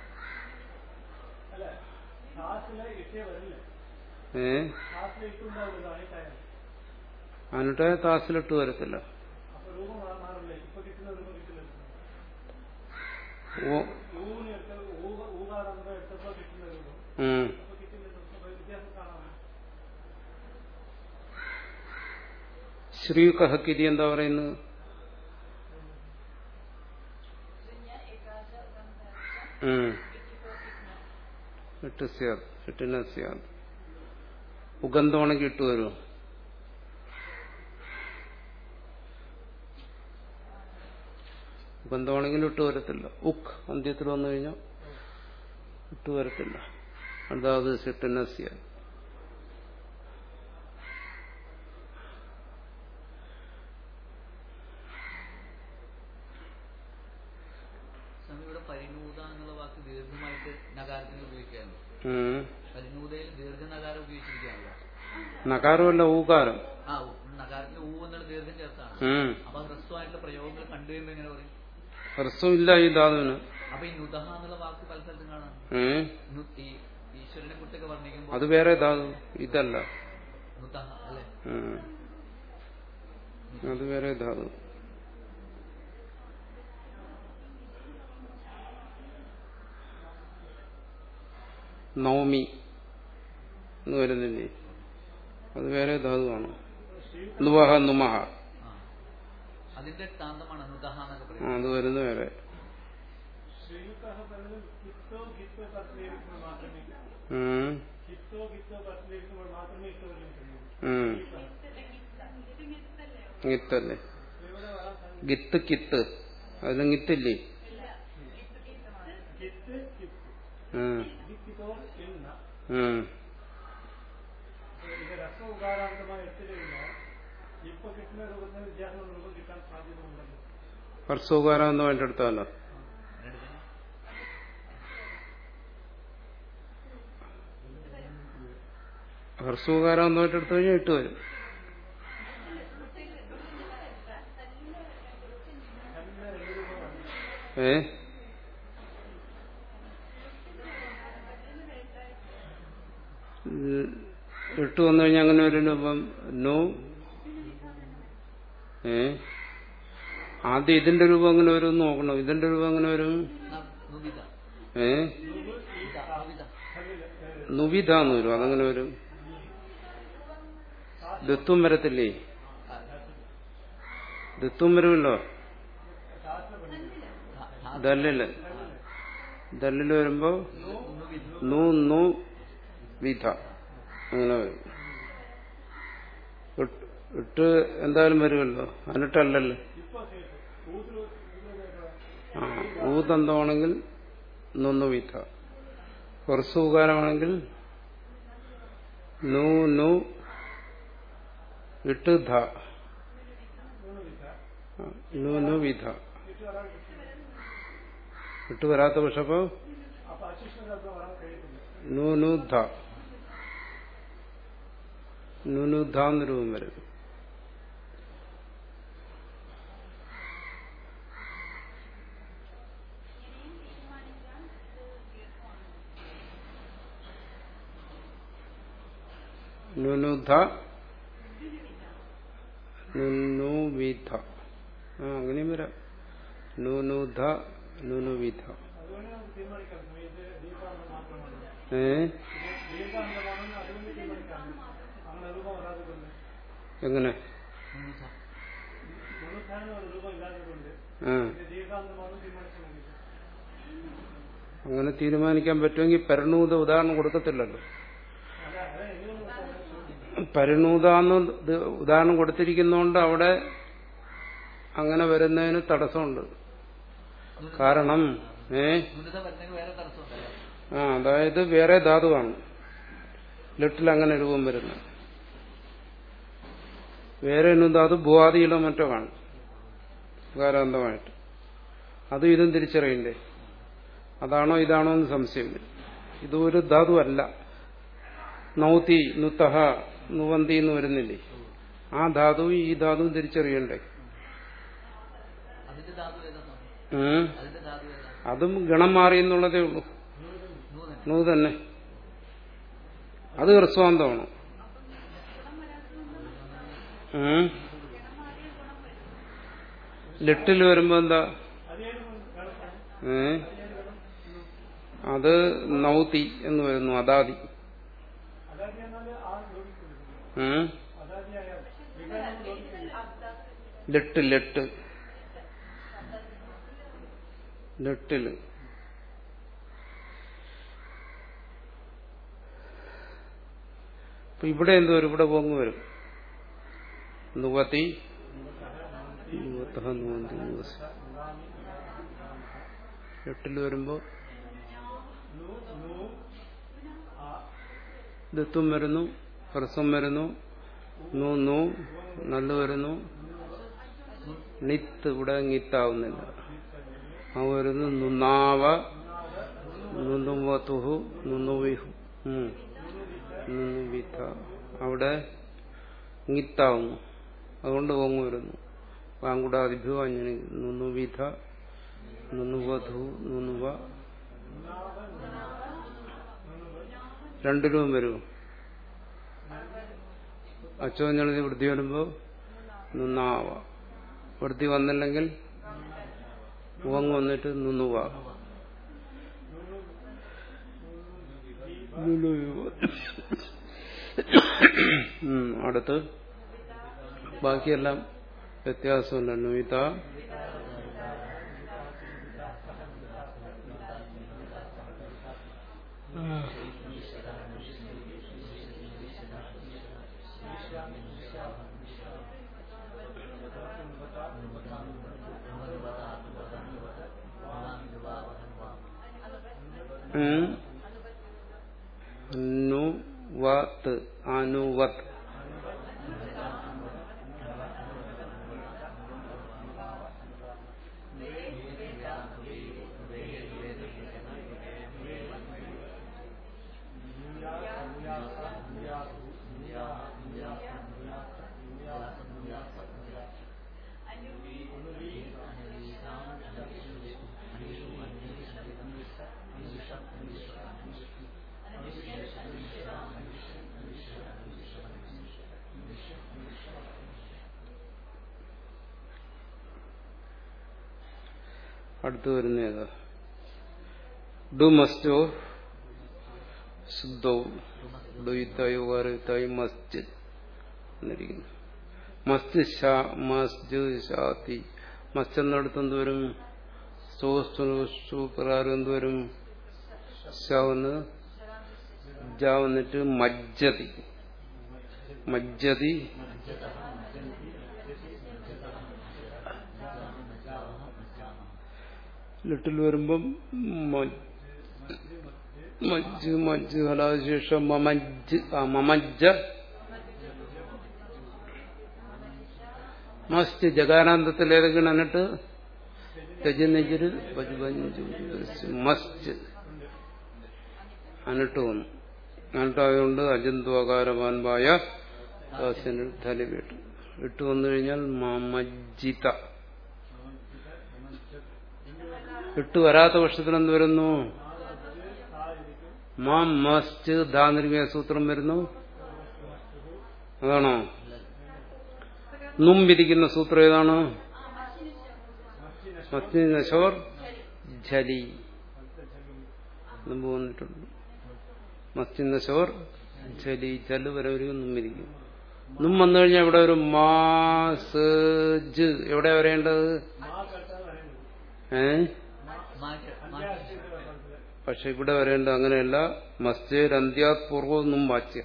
അല്ല ക്ലാസ്സിലെ ഇട്ടേ വരില്ല ഏ ക്ലാസ്സിലെ ഇട്ടുണ്ടാവില്ല അണിട്ടായ അനിട്ടായ താസിലിട്ട് വരത്തില്ല അപ്പൊ രൂപം മാ- മാറില്ലേ ഇപ്പൊ കിട്ടുന്ന രൂപം കിട്ടില്ല ഓ ഊന്ന് എടുത്ത ഊ- ഊകാറുമ്പോ എടുത്തപ്പോ കിട്ടുന്ന രൂപം ഉം. അപ്പൊ കിട്ടില്ല അപ്പൊ വ്യത്യാസം കാണാം ശ്രീകഹക്കിരി എന്താ പറയുന്നത് ഉം. എട്ട് സ്യാദ് എട്ടിന സ്യാദ് ഉഗന്ധമാണെങ്കിൽ ഇട്ട് വരുമോ ഉഗന്ധമാണെങ്കിൽ ഇട്ട് വരത്തില്ല ഉക്ക് അന്ത്യത്തിൽ വന്നു കഴിഞ്ഞാൽ ഇട്ട് വരത്തില്ല അതാത് സെട്ടിന സ്യാദ് സ്വാമി ഇവിടെ പരിണൂത എന്നുള്ള വാക്ക് ദീർഘമായിട്ട് നഗാരത്തിന് ഉപയോഗിക്കാറുണ്ട് ഉം. പരിണൂതയിൽ ദീർഘനഗാരം ഉപയോഗിച്ചിരിക്കുകയാണല്ലോ നകാരമല്ല ഊകാരം ആ ഉ- നഗാരത്തിന് ഊ എന്നുള്ള ദീർഘം ചേർത്താണ് ഉം. അപ്പൊ ഹ്രസ്വമായിട്ടുള്ള പ്രയോഗങ്ങൾ കണ്ടു കഴിയുമ്പോ എങ്ങനെ പറയും ഹ്രസ്വമില്ല ഈ ധാതുവിന് അപ്പൊ ഈ നുദഹ എന്നുള്ള വാക്ക് പല സ്ഥലത്തും കാണാം ഏ നു- ഈ ഈശ്വരനെ കുറിച്ചൊക്കെ വർണ്ണിക്കുമ്പോൾ അത് വേറെ ധാതു ഇതല്ല നുദഹ അല്ലെ ഉം. അത് വേറെ ധാതു നവമി എന്ന് വരുന്നില്ലേ അത് വേറെ ധാതുവാണ് നുവഹ നുമഹ ആ അതിന്റെ താന്തമാണ് നുദഹ എന്നൊക്കെ ആ, പറയുന്നത് അത് വരുന്ന വേറെ ശ്രീയുക്തഹ പറയുന്നത് കിത്തോ ഗിത്തോ പത്തിലിരിക്കുമ്പോൾ മാത്രമേ ഉം. കിത്തോ ഗിത്തോ പത്തിലിരിക്കുമ്പോൾ മാത്രമേ ഇട്ട് വരും കഴിയൂ ഉം. ഗിത്തല്ലേ ഇവിടെ വരാൻ സാധ്യത ഗിത്ത് കിത്ത് അതിന് ഗിത്തില്ലേ കിത്ത് കിത്ത് ഉം. ഗിത്തിത്തോ എന്ന ഉം. ഇത് രസ ഉദാഹരണമായി എടുത്തില്ല ഇപ്പൊ കിട്ടുന്ന രൂപത്തിന് വ്യത്യാസം രൂപം കിട്ടാൻ സാധ്യത ഉണ്ടല്ലോ ഹർസോകാരം എന്ന് വേണ്ട എടുത്താലോ രണ്ടിനും ഹർസോകാരം എന്ന് വേണ്ട എടുത്തു കഴിഞ്ഞാൽ ഇട്ട് വരും ഏ ഉം, ഇട്ട് വന്നു കഴിഞ്ഞാൽ അങ്ങനെ ഒരു രൂപം നോ ഏ ആദ്യം ഇതിന്റെ രൂപം അങ്ങനെ വരും എന്ന് നോക്കണം ഇതിന്റെ രൂപം അങ്ങനെ വരും ന- നുവിത ഏ നുവിത നുവിത നുവിധ എന്ന് വരും അതങ്ങനെ വരും ദത്വം വരത്തില്ലേ ആ, ദത്വം വരുമല്ലോ ധ- ധ- ദല്ലില് ദല്ലില് വരുമ്പോ നുവിത നു നു വിധ അങ്ങനെ വരും ഇട്ട് ഇട്ട് എന്തായാലും വരുമല്ലോ അനിട്ടല്ലല്ലോ ആ ഊതന്തമാണെങ്കിൽ നൊന്നു വിധ ഹൊർസൂകാരമാണെങ്കിൽ നു നു ഇട്ട് ധ ആ, നു നു വിധ ഇട്ട് വരാത്ത പക്ഷപ്പോ അപ്പൊ അശിഷ്ടം വരാൻ കഴിയത്തില്ല നു നു ധ നു നു ധ എന്ന് രൂപം വരും നു നു ധ നുനു വിധ ആ അങ്ങനെയും വരാം നുനുധ നുനുവിധ അതുകൊണ്ട് നമുക്ക് തീരുമാനിക്കാം ഇത് ദീപാന്തം മാത്രമാണ് ഏ ഇത് ദീപാന്തമാണെന്ന് അതുകൊണ്ട് തീരുമാനിക്കാം അങ്ങനെ രൂപം വരാതെ കൊണ്ട് എങ്ങനെ മുന്നൂറ്റ. മുഴുവൻ ഒരു രൂപം ഇല്ലാതെ കൊണ്ട് ആ ഇത് ദീപാന്തമാണെന്ന് തീരുമാനിച്ചാൽ മതി അങ്ങനെ തീരുമാനിക്കാൻ പറ്റുമെങ്കിൽ പരിണൂത ഉദാഹരണം കൊടുക്കത്തില്ലല്ലോ അല്ല അത് എങ്ങനെയാണ് പരിണൂതാന്ന് ഇത് ഉദാഹരണം കൊടുത്തിരിക്കുന്നതുകൊണ്ട് അവിടെ അങ്ങനെ വരുന്നതിന് തടസ്സമുണ്ട് കാരണം ഏ മുന്നൂറ്റ വരുന്നെങ്കിൽ വേറെ തടസ്സമുണ്ടല്ലോ ആ അതായത് വേറെ ധാതുവാണ് ലിട്ടിൽ അങ്ങനെ രൂപം വരുന്നത് വേറെ ഒന്നും ധാതു ഭൂവാദിയിലോ മറ്റോ കാണും കാരാന്തമായിട്ട് അതും ഇതും തിരിച്ചറിയണ്ടേ അതാണോ ഇതാണോ എന്ന് സംശയം വരും ഇതൊരു ധാതു അല്ല നൗതി നുത്തഹ നുവന്തി എന്ന് വരുന്നില്ലേ ആ ധാതുവും ഈ ധാതുവും തിരിച്ചറിയണ്ടേ അതിന്റെ ധാതു ഏതാണ് ഉം. അതിന്റെ ധാതു ഏതാണ് അതും ഗണം മാറി എന്നുള്ളതേ ഉള്ളൂ നൂതൻ നൂ തന്നെ അത് ഹ്രസ്വാന്തമാണ് ഉം. ലിട്ടിൽ വരുമ്പോ എന്താ ഏ അത് നൗതി എന്ന് വരുന്നു അദാദി അതായത് എന്നാൽ ആ ലോപിക്കുന്നു ഉം. അതാദ്യായാൽ വികാരം ലോപിക്കുന്നു ലിട്ട് ലിട്ട് ലിട്ടില് അപ്പൊ ഇവിടെ എന്ത് വരും ഇവിടെ പോങ്ങ് വരും നുവതി നുവത്തഹ നുവന്തി നുവസി ലിട്ടിൽ വരുമ്പോ ദത്തും വരുന്നു ഹ്രസ്വം വരുന്നു നൂ നൂ നല്ല വരുന്നു നിത്ത് ഇവിടെ നിത്താവുന്നില്ല ആ വരുന്നു നുന്നാവ നുന്നുവതുഹു നുന്നുവിഹു ഉം. നുന്നുവിധ അവിടെ നിത്താവുന്നു അതുകൊണ്ട് ഓങ്ങ് വരുന്നു പാങ്കുടാദിഭ്യോ അഞ്ഞിന് നുന്നുവിധ നുന്നുവധു നുന്നുവ രണ്ടിലും വരും അച്ചോഞ്ഞെഴുതി വൃത്തി വരുമ്പോ നുന്നാവ വൃത്തി വന്നില്ലെങ്കിൽ ഉവങ് വന്നിട്ട് നുന്നുവ ഉം, അടുത്ത് ബാക്കിയെല്ലാം വ്യത്യാസമില്ല നുയിത ഉം. അനുവത് അനുവത് അടുത്ത് വരുന്ന ഏതാ ഡു മസ്റ്റോ ശുദ്ധവും ഡുയിത്തായി ഉകാരയുത്തായി മസ്ജിദ് എന്നിരിക്കുന്നു മസ്ജിദ് ഷാ മസ്ജിദ് ഷാത്തി മസ്ജിദ് എന്നിടത്ത് എന്ത് വരും സ്തോസ്തു പ്രകാരം എന്ത് വരും ഷാ വന്ന് ജാ വന്നിട്ട് മജ്ജതി മജ്ജതി ലിട്ടിൽ വരുമ്പം മ- മജ്ജ് മജ്ജ് ഹലാശേഷം മമജ്ജ് ആ മമജ്ജ മസ്റ്റ് ജകാരാന്തത്തിൽ ഏതൊക്കെയാണ് എന്നിട്ട് തെജനെജിര് മസ്റ്റ് അനിട്ട് വന്നു അനിട്ടായതുകൊണ്ട് അജന്തുവാകാരവാൻപായ ദാസ്യന് ധലി വിട്ടു ഇട്ട് വന്നു കഴിഞ്ഞാൽ മമജ്ജിത ഇട്ട് വരാത്ത പക്ഷത്തിൽ എന്ത് വരുന്നു മാം മസ്റ്റ് ദാനിരിക്കുന്ന സൂത്രം വരുന്നു അതാണോ നും വിധിക്കുന്ന സൂത്രം ഏതാണ് മസ്തിനശോർ ജലി മുമ്പ് വന്നിട്ടുണ്ട് മസ്തിനശോർ ജലി ജല് വരെ ഒരു നും വിധിക്കും നും വന്നു കഴിഞ്ഞാൽ ഇവിടെ ഒരു മാസ് ജ് എവിടെ വരേണ്ടത് ഏ മാറ്റി മാറ്റി പക്ഷെ ഇവിടെ വരേണ്ടത് അങ്ങനെയല്ല മസ്ജിദ് അന്ത്യാത് പൂർവ്വം നും വാച്യ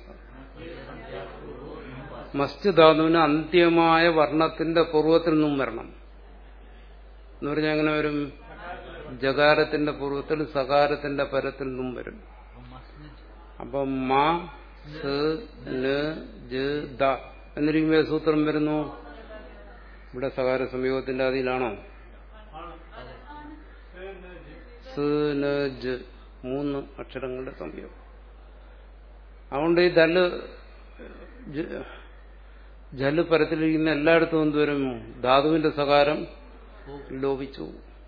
മസ്ജിദ് ധാതുവിന് അന്ത്യമായ വർണ്ണത്തിന്റെ പൂർവ്വത്തിൽ നിന്നും വരണം എന്ന് പറഞ്ഞാൽ അങ്ങനെ വരും ജകാരത്തിന്റെ പൂർവ്വത്തിൽ സകാരത്തിന്റെ പരത്തിൽ നിന്നും വരും മസ്ജിദ് അപ്പൊ മാ സ് ന് ജ് ദ എന്നിരിക്കുമ്പോൾ സൂത്രം വരുന്നു ഇവിടെ സകാര സംയോഗത്തിന്റെ അതിലാണോ അതെ സ് ന് ജ് മൂന്ന് അക്ഷരങ്ങളുടെ സംയോഗം അതുകൊണ്ട് ഈ ദല് ജ- ജല് പരത്തിലിരിക്കുന്ന എല്ലായിടത്തും എന്തുവരും ധാതുവിന്റെ സകാരം ലോപിച്ചു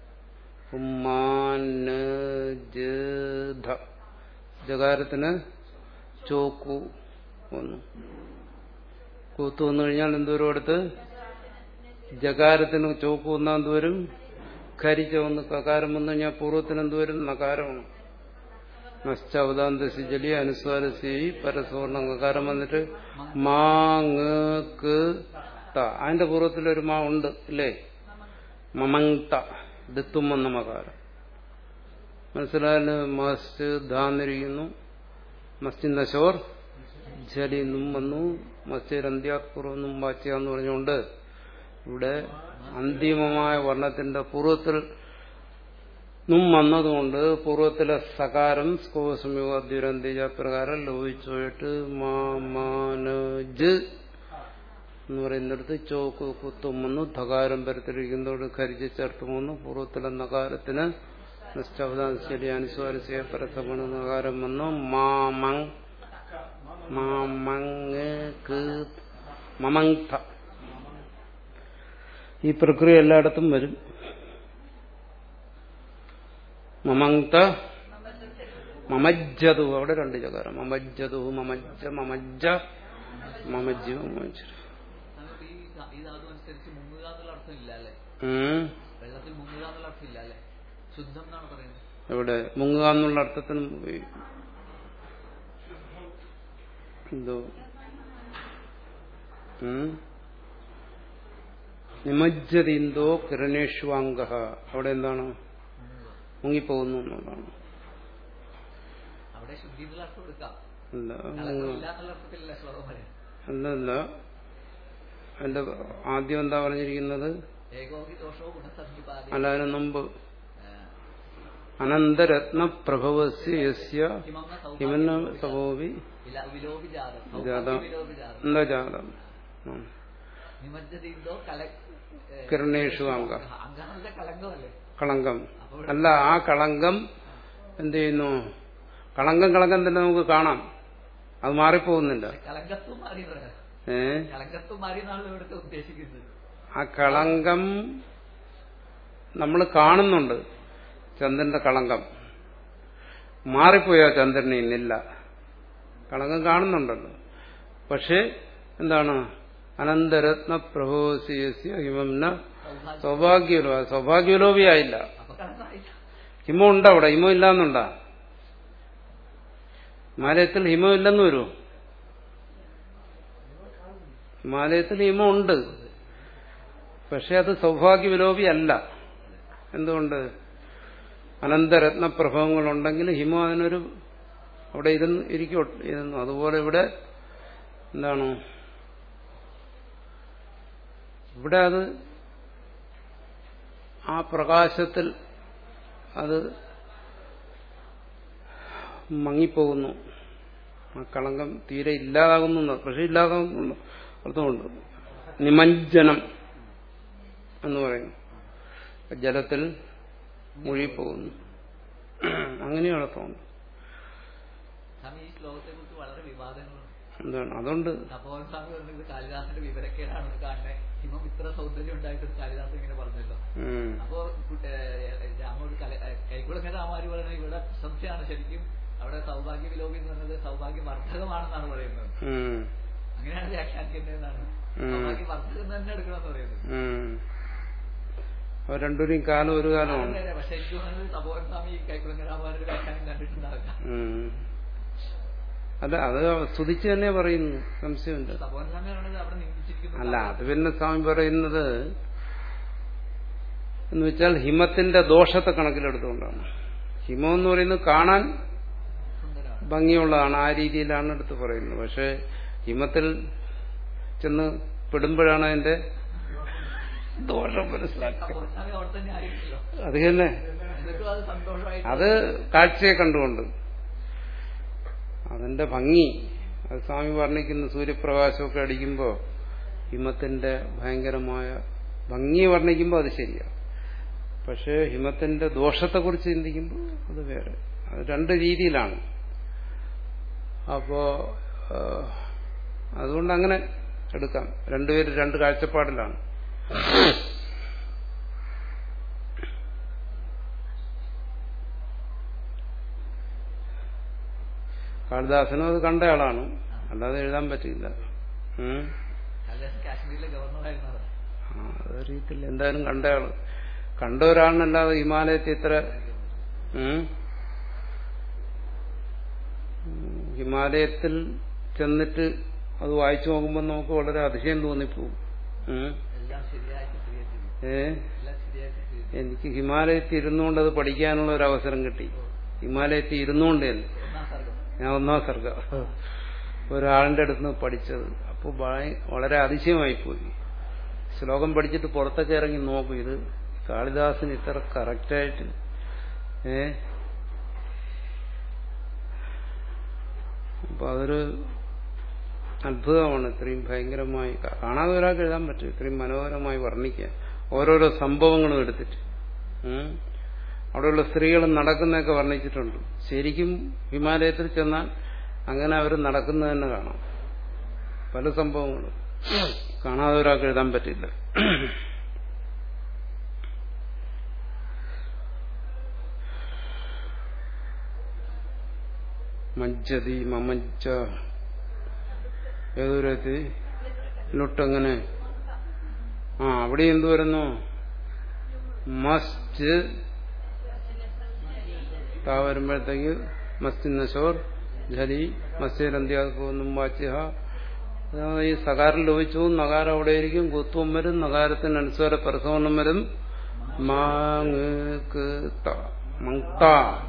ഉമ്മാന് ജ- ധ. ജകാരത്തിന് ചോക്കു വന്നു കൂത്തു വന്നു കഴിഞ്ഞാൽ എന്തോരും അടുത്ത് ജകാരത്തിന് ചോക്ക് വന്നാൽ എന്തുവരും ഖരിച്ച വന്ന് കകാരം വന്നു കഴിഞ്ഞാൽ പൂർവ്വത്തിന് എന്തുവരും നകാരമാണ് നശ്ചവതാന്തസി ജലി അനുസ്വാരസി പരസ്വർണം കകാരം വന്നിട്ട് മാങ് ക്ക് ത അതിന്റെ പൂർവ്വത്തിലൊരു മാ ഉണ്ട് ഇല്ലേ മമങ് ത ദിത്തും വന്ന മകാരം മനസ്സിലായാല് മസ്റ്റ് ധാന്നിരിക്കുന്നു മസ്ജിദ് നശോർ ജലി എന്നും വന്നു മസ്ജിദ് അന്ത്യാപൂർവ്വം വാച്യ എന്ന് പറഞ്ഞുകൊണ്ട് ഇവിടെ അന്തിമമായ വർണ്ണത്തിന്റെ പൂർവ്വത്തിൽ നും വന്നതുകൊണ്ട് പൂർവ്വത്തിലെ സകാരം സ്കോസമയോദ്യുരന്തിജ പ്രകാരം ലോപിച്ചുപോയിട്ട് മാനജ് എന്ന് പറയുന്നിടത്ത് ചോക്ക് കുത്തും വന്നു ധകാരം പരത്തിരിക്കുന്നതോട് കരിച്ച് ചേർത്തും വന്നു പൂർവ്വത്തിലെ നകാരത്തിന് നിശ്ചവതാശരി അനുസ്വാരസ്യ പരസമണ നകാരം വന്നു മാമങ് മാമങ് ക്ക് മമങ്ഥ ഈ പ്രക്രിയ എല്ലായിടത്തും വരും മമങ്ത മമജ്ജതു അവിടെ രണ്ട് ചകാരം മമജ്ജതു മമജ്ജ മമജ്ജ മമജ്ജു മമജ്ജ നമുക്ക് ഈ ധ- ഈ ധാതു അനുസരിച്ച് മുങ്ങുക എന്നുള്ള അർത്ഥം ഇല്ല അല്ലേ ഉം. വെള്ളത്തിൽ മുങ്ങുക എന്നുള്ള അർത്ഥം ഇല്ല അല്ലേ ശുദ്ധം എന്നാണ് പറയുന്നത് എവിടെ മുങ്ങുക എന്നുള്ള അർത്ഥത്തിനും പോയി എന്തോ ഉം. നിമജ്ജതീന്തോ കിരണേഷ്വാംഗ അവിടെ എന്താണ് മുങ്ങിപ്പോകുന്നു എന്നുള്ളതാണ് അവിടെ ശുദ്ധി എന്നുള്ള അർത്ഥം എടുക്കാം എന്താ കളങ്കമില്ല എന്നുള്ള അർത്ഥത്തിലല്ല ശ്ലോകം പറയാം അല്ലല്ല എന്റെ ആദ്യം എന്താ പറഞ്ഞിരിക്കുന്നത് ഏകോഹി ദോഷോ ഗുണസംഹിപാതി അല്ല അതിന് മുമ്പ് അനന്തരത്ന പ്രഭവസ്യ യസ്യ ഹിമന്ന സവോവി വിലോപി ജാതം ജാതം വിലോപി ജാതം എന്താ ജാതം ഉം. നിമജ്ജതീന്തോ കല ഏ, കിരണേഷു അംഗ അംഗങ്ങളുടെ കളങ്കമല്ലേ കളങ്കം അല്ല ആ കളങ്കം എന്ത് ചെയ്യുന്നു കളങ്കം കളങ്കം തന്നെ നമുക്ക് കാണാം അത് മാറിപ്പോകുന്നില്ല കളങ്കത്വം മാറി പറയാം ഏ കളങ്കത്വം മാറി എന്നാണ് ഇവിടുത്തെ ഉദ്ദേശിക്കുന്നത് ആ കളങ്കം നമ്മൾ കാണുന്നുണ്ട് ചന്ദ്രന്റെ കളങ്കം മാറിപ്പോയോ ചന്ദ്രനെ ഇന്നില്ല കളങ്കം കാണുന്നുണ്ടല്ലോ പക്ഷേ എന്താണ് അനന്തരത്ന പ്രഭോസിയസ്യ ഹിമംന സൗഭാഗ്യം സൗഭാഗ്യലോ സൗഭാഗ്യലോപിയായില്ല അപ്പൊ കളങ്കമായില്ല ഹിമം ഉണ്ടോ അവിടെ ഹിമം ഇല്ലാന്നുണ്ടാ ഹിമാലയത്തിൽ ഹിമം ഇല്ലെന്ന് വരുമോ ഹിമാലയത്തിൽ ഹിമം ഉണ്ട് പക്ഷെ അത് സൗഭാഗ്യ വിലോപി അല്ല എന്തുകൊണ്ട് അനന്തരത്ന പ്രഭവങ്ങളുണ്ടെങ്കിൽ ഹിമം അതിനൊരു അവിടെ ഇരുന്ന് ഇരിക്കോ ഇരുന്നു അതുപോലെ ഇവിടെ എന്താണ് ഇവിടെ അത് ആ പ്രകാശത്തിൽ അത് മങ്ങിപ്പോകുന്നു ആ കളങ്കം തീരെ ഇല്ലാതാകുന്നു എന്ന് പക്ഷെ ഇല്ലാതാകുന്നു അർത്ഥമുണ്ട് നിമഞ്ജനം എന്ന് പറയുന്നു ജലത്തിൽ മുഴുകിപ്പോകുന്നു അങ്ങനെയും അർത്ഥമുണ്ട് സ്വാമി ഈ ശ്ലോകത്തെ കുറിച്ച് വളരെ വിവാദങ്ങളുണ്ട് എന്താണ് അതുകൊണ്ട് തപോവൻ സ്വാമി പറഞ്ഞത് കാളിദാസന്റെ വിവരക്കേടാണെന്ന് കാണുന്നത് ഹിമം ഇത്ര സൗന്ദര്യം ഉണ്ടായിട്ട് കാളിദാസൻ ഇങ്ങനെ പറഞ്ഞല്ലോ ഉം, അപ്പോ രാമോട് കൈക്കുളങ്ങ രാമാര് പറയുന്നത് ഇവിടെ സംശയമാണ് ശരിക്കും അവിടെ സൗഭാഗ്യ വിലോപി എന്ന് പറയുന്നത് സൗഭാഗ്യ വർദ്ധകമാണെന്നാണ് പറയുന്നത് ഉം. അങ്ങനെയാണ് വ്യാഖ്യാനിക്കേണ്ടതെന്നാണ് ഉം. ബാക്കി വർദ്ധകം തന്നെ എടുക്കണമെന്ന് പറയുന്നത് ഉം. അവർ രണ്ടുപേരും കാലം ഒരു കാലമാണ് അങ്ങനെ പക്ഷെ എനിക്ക് തോന്നുന്നത് തപോവൻ സ്വാമി കൈക്കുളങ്ങ രാമാനൊരു വ്യാഖ്യാനം കണ്ടിട്ടുണ്ടാവില്ല ഉം. അല്ല അത് സ്തുതിച്ച് തന്നെ പറയുന്നു സംശയമില്ല തപോവൻ സ്വാമി പറയുന്നത് അവിടെ നിന്ദിച്ചിരിക്കുന്നു അല്ല അത് പിന്നെ സ്വാമി പറയുന്നത് എന്ന് വെച്ചാൽ ഹിമത്തിന്റെ ദോഷത്തെ കണക്കിലെടുത്തുകൊണ്ടാണ് ഹിമം എന്ന് പറയുന്നത് കാണാൻ സുന്ദരമാണ് ഭംഗിയുള്ളതാണ് ആ രീതിയിലാണ് എടുത്ത് പറയുന്നത് പക്ഷെ ഹിമത്തിൽ ചെന്ന് പെടുമ്പോഴാണ് അതിന്റെ ദോഷം മനസ്സിലാക്കുക തപോവൻ സ്വാമി അവിടെ തന്നെ ആയിരിക്കുമല്ലോ അത് തന്നെ എന്നിട്ടും അത് സന്തോഷമായിട്ട് അത് കാഴ്ചയെ കണ്ടുകൊണ്ട് അതിന്റെ ഭംഗി അത് സ്വാമി വർണ്ണിക്കുന്ന സൂര്യപ്രകാശമൊക്കെ അടിക്കുമ്പോൾ ഹിമത്തിന്റെ ഭയങ്കരമായ ഭംഗി വർണ്ണിക്കുമ്പോൾ അത് ശരിയാണ് പക്ഷേ ഹിമത്തിന്റെ ദോഷത്തെക്കുറിച്ച് ചിന്തിക്കുമ്പോൾ അത് വേറെ അത് രണ്ട് രീതിയിലാണ് അപ്പോ ആ, അതുകൊണ്ട് അങ്ങനെ എടുക്കാം രണ്ടുപേരും രണ്ട് കാഴ്ചപ്പാടിലാണ് കാളിദാസനും അത് കണ്ട ആളാണ് അല്ലാതെ എഴുതാൻ പറ്റില്ല ഉം. കാളിദാസൻ കാശ്മീരിലെ ഗവർണറായിരുന്നത് ആ, അതറിയത്തില്ല എന്തായാലും കണ്ട ആള് കണ്ട ഒരാളിനല്ലാതെ ഹിമാലയത്തിൽ ഇത്ര ഉം? ഉം, ഹിമാലയത്തിൽ ചെന്നിട്ട് അത് വായിച്ചു നോക്കുമ്പോൾ നമുക്ക് വളരെ അതിശയം തോന്നിപ്പോവും ഉം. എല്ലാം ശരിയായിട്ട് ക്രിയേറ്റ് ഏ എല്ലാം ശരിയായിട്ട് ക്രിയേറ്റ് എനിക്ക് ഹിമാലയത്തിൽ ഇരുന്നുകൊണ്ട് അത് പഠിക്കാനുള്ള ഒരു അവസരം കിട്ടി ഹിമാലയത്തിൽ ഇരുന്നുകൊണ്ട് തന്നെ ഒന്നാം സർഗം ഞാൻ ഒന്നാം സർഗ ഒരാളിന്റെ അടുത്ത് നിന്ന് പഠിച്ചത് അപ്പോൾ വളരെ അതിശയമായി പോയി ശ്ലോകം പഠിച്ചിട്ട് പുറത്തൊക്കെ ഇറങ്ങി നോക്കും ഇത് കാളിദാസന് ഇത്ര കറക്റ്റായിട്ട് ഏ അപ്പൊ അതൊരു അത്ഭുതമാണ് ഇത്രയും ഭയങ്കരമായി കാണാതെ ഒരാൾക്ക് എഴുതാൻ പറ്റും ഇത്രയും മനോഹരമായി വർണ്ണിക്കാൻ ഓരോരോ സംഭവങ്ങളും എടുത്തിട്ട് ഉം. അവിടെയുള്ള സ്ത്രീകൾ നടക്കുന്നതൊക്കെ വർണ്ണിച്ചിട്ടുണ്ട് ശരിക്കും ഹിമാലയത്തിൽ ചെന്നാൽ അങ്ങനെ അവർ നടക്കുന്നത് തന്നെ കാണാം പല സംഭവങ്ങളും കാണാതെ ഒരാൾക്ക് എഴുതാൻ പറ്റില്ല മജ്ജതി മമജ്ജ ഏതൊരത്തി ലുട്ടങ്ങനെ ആ അവിടെ എന്ത് വരുന്നു മസ്റ്റ് താ വരുമ്പോഴത്തേക്ക് മസ്തി നശോർ ജലി മസ്തിരന്ത്യാന്നും വാച്യ ഈ സകാരം ലോപിച്ചു നകാരം അവിടെ ഇരിക്കും കുത്വം വരും നകാരത്തിന് അനുസ്വര പ്രസവനം വരും മാങ് ക്ക് ത. മങ്ത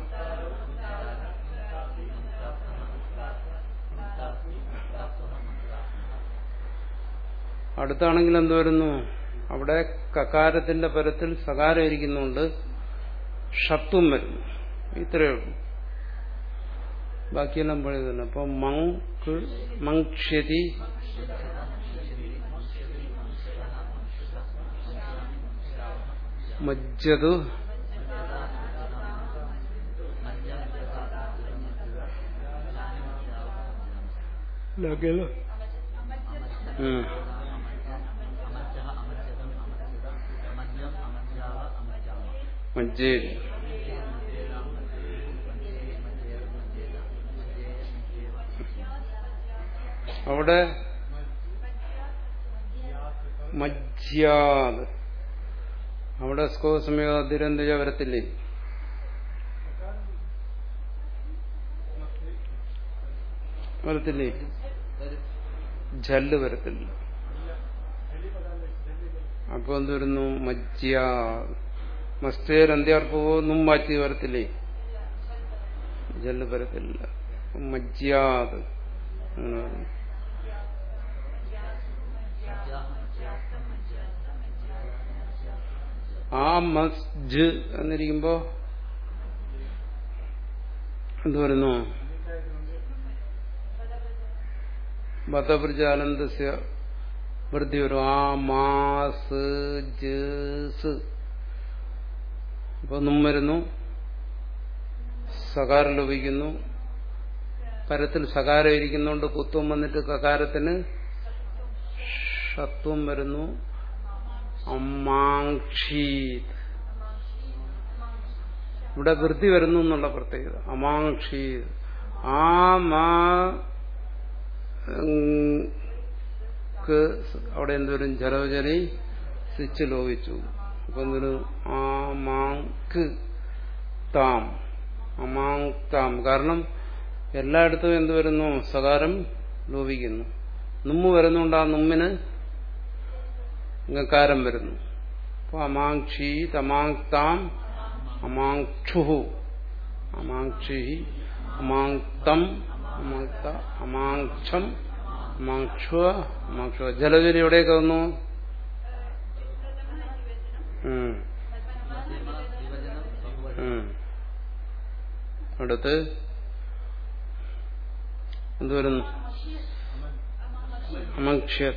അടുത്താണെങ്കിൽ എന്ത് വരുന്നു അവിടെ കകാരത്തിന്റെ പരത്തിൽ സകാരം ഇരിക്കുന്നുണ്ട് ഷത്വം വരുന്നു ഇത്രയേ ഉള്ളൂ ബാക്കിയെല്ലാം പഴയ തന്നെ അപ്പൊ മങ്ക് മങ്ഷ്യതി മജ്ജതു ഉം. മജ്ജേരി അവിടെ മജ്യാത് അവിടെ സ്കോ സമയോ അതിരന്തജ വരത്തില്ലേ വരത്തില്ലേ ജല്ല് വരത്തില്ല അപ്പൊ എന്ത് വരുന്നു മജ്യ മസ്തേർ അന്ത്യാർപ്പവും മാറ്റി വരത്തില്ലേ ജല്ല് വരത്തില്ല മജ്യാത് അങ്ങനെ വരുന്നു ആ മസ്ജ് എന്നിരിക്കുമ്പോ എന്ത് വരുന്നു ബദ്ധപ്രജാനന്ദസ്യ വൃത്തി വരും ആ മാസ് ജസ് അപ്പൊ നും വരുന്നു സകാരം ലഭിക്കുന്നു പരത്തിൽ സകാരം ഇരിക്കുന്നോണ്ട് കുത്വം വന്നിട്ട് കകാരത്തിന് ഷത്വം വരുന്നു അമാക്ഷീത് ഇവിടെ വൃത്തി വരുന്നു എന്നുള്ള പ്രത്യേകത അമാക്ഷീത് ആ മാ ഉം, ക്ക് അവിടെ എന്തൊരു ജലവചനി സ്വിച്ച് ലോപിച്ചു അപ്പൊ എന്തൊരു ആമാങ്ക് താം അമാങ്താം കാരണം എല്ലായിടത്തും എന്ത് വരുന്നു സകാരം ലോപിക്കുന്നു നുമ്മ് വരുന്നുണ്ട് ആ നുമ്മിന് ഇങ്ങക്കാരം വരുന്നു അപ്പൊ അമാക്ഷി തമാങ്താം അമാക്ഷുഹു അമാക്ഷി അമാങ്തം അമാങ്ത അമാക്ഷം അമാക്ഷ അമാക്ഷ ജലജലി എവിടെയൊക്കെ വന്നു ഉം. മധ്യമ വിഭജനം ബഹുവചനം ഉം. അടുത്ത് എന്ത് വരുന്നു അമക്ഷ്യത്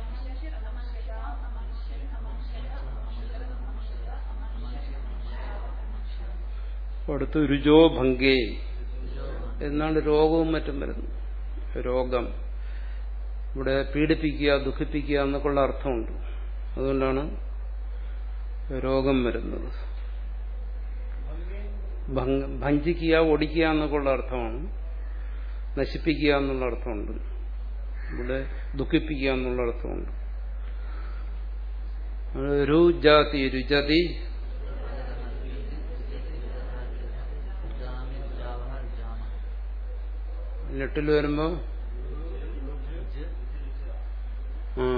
അടുത്ത് രുചോ ഭംഗേ എന്നാണ് രോഗവും മറ്റും വരുന്നത് രോഗം ഇവിടെ പീഡിപ്പിക്കുക ദുഃഖിപ്പിക്കുക എന്നൊക്കെയുള്ള അർത്ഥമുണ്ട് അതുകൊണ്ടാണ് രോഗം വരുന്നത് ഭംഗ- ഭഞ്ചിക്കുക ഒടിക്കുക എന്നൊക്കെയുള്ള അർത്ഥമാണ് നശിപ്പിക്കുക എന്നുള്ള അർത്ഥമുണ്ട് ഇവിടെ ദുഃഖിപ്പിക്കുക എന്നുള്ള അർത്ഥമുണ്ട് രുജാതി രുചതി ജാമ്യം ജാവഹ ജാമ നെട്ടിൽ വരുമ്പോ ജ് ആ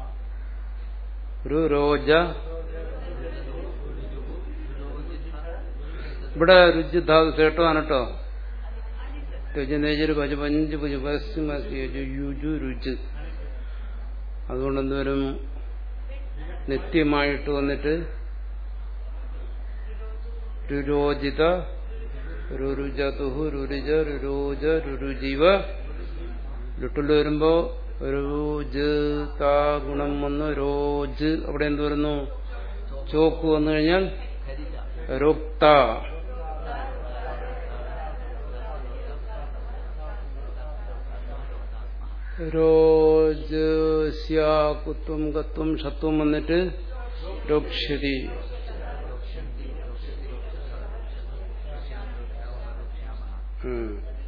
ഒരു രോജ ഇവിടെ രുചി ധാതു കേട്ടതാണ് കേട്ടോ രജനേജര് ഭജ പഞ്ച് ഭുജ യുജു രുച് അതുകൊണ്ട് എന്തുവരും നിത്യമായിട്ട് വന്നിട്ട് രുരോജിത രുരുജതുഹു രുരുജ രുരോജ രുരുജീവ ലുട്ടിൽ വരുമ്പോ രുജ് താ ഗുണം വന്ന് രോജ് അവിടെ എന്ത് വരുന്നു ചോക്ക് വന്നു കഴിഞ്ഞാൽ ഖരിജ രോക്ത രോജ് സ്യാകുത്വം കത്വം ഷത്വം വന്നിട്ട് രോക്ഷ്യതി ഉം.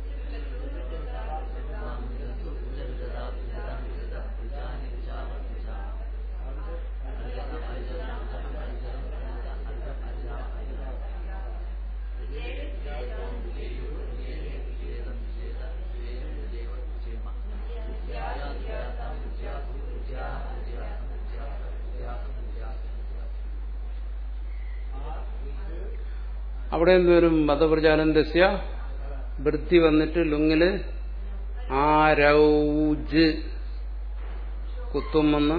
അവിടെ എന്ത് വരും മതപ്രചാനന്ദസ്യ വൃത്തി വന്നിട്ട് ലുങ്ങില് ആരൗജ് കുത്തും വന്ന്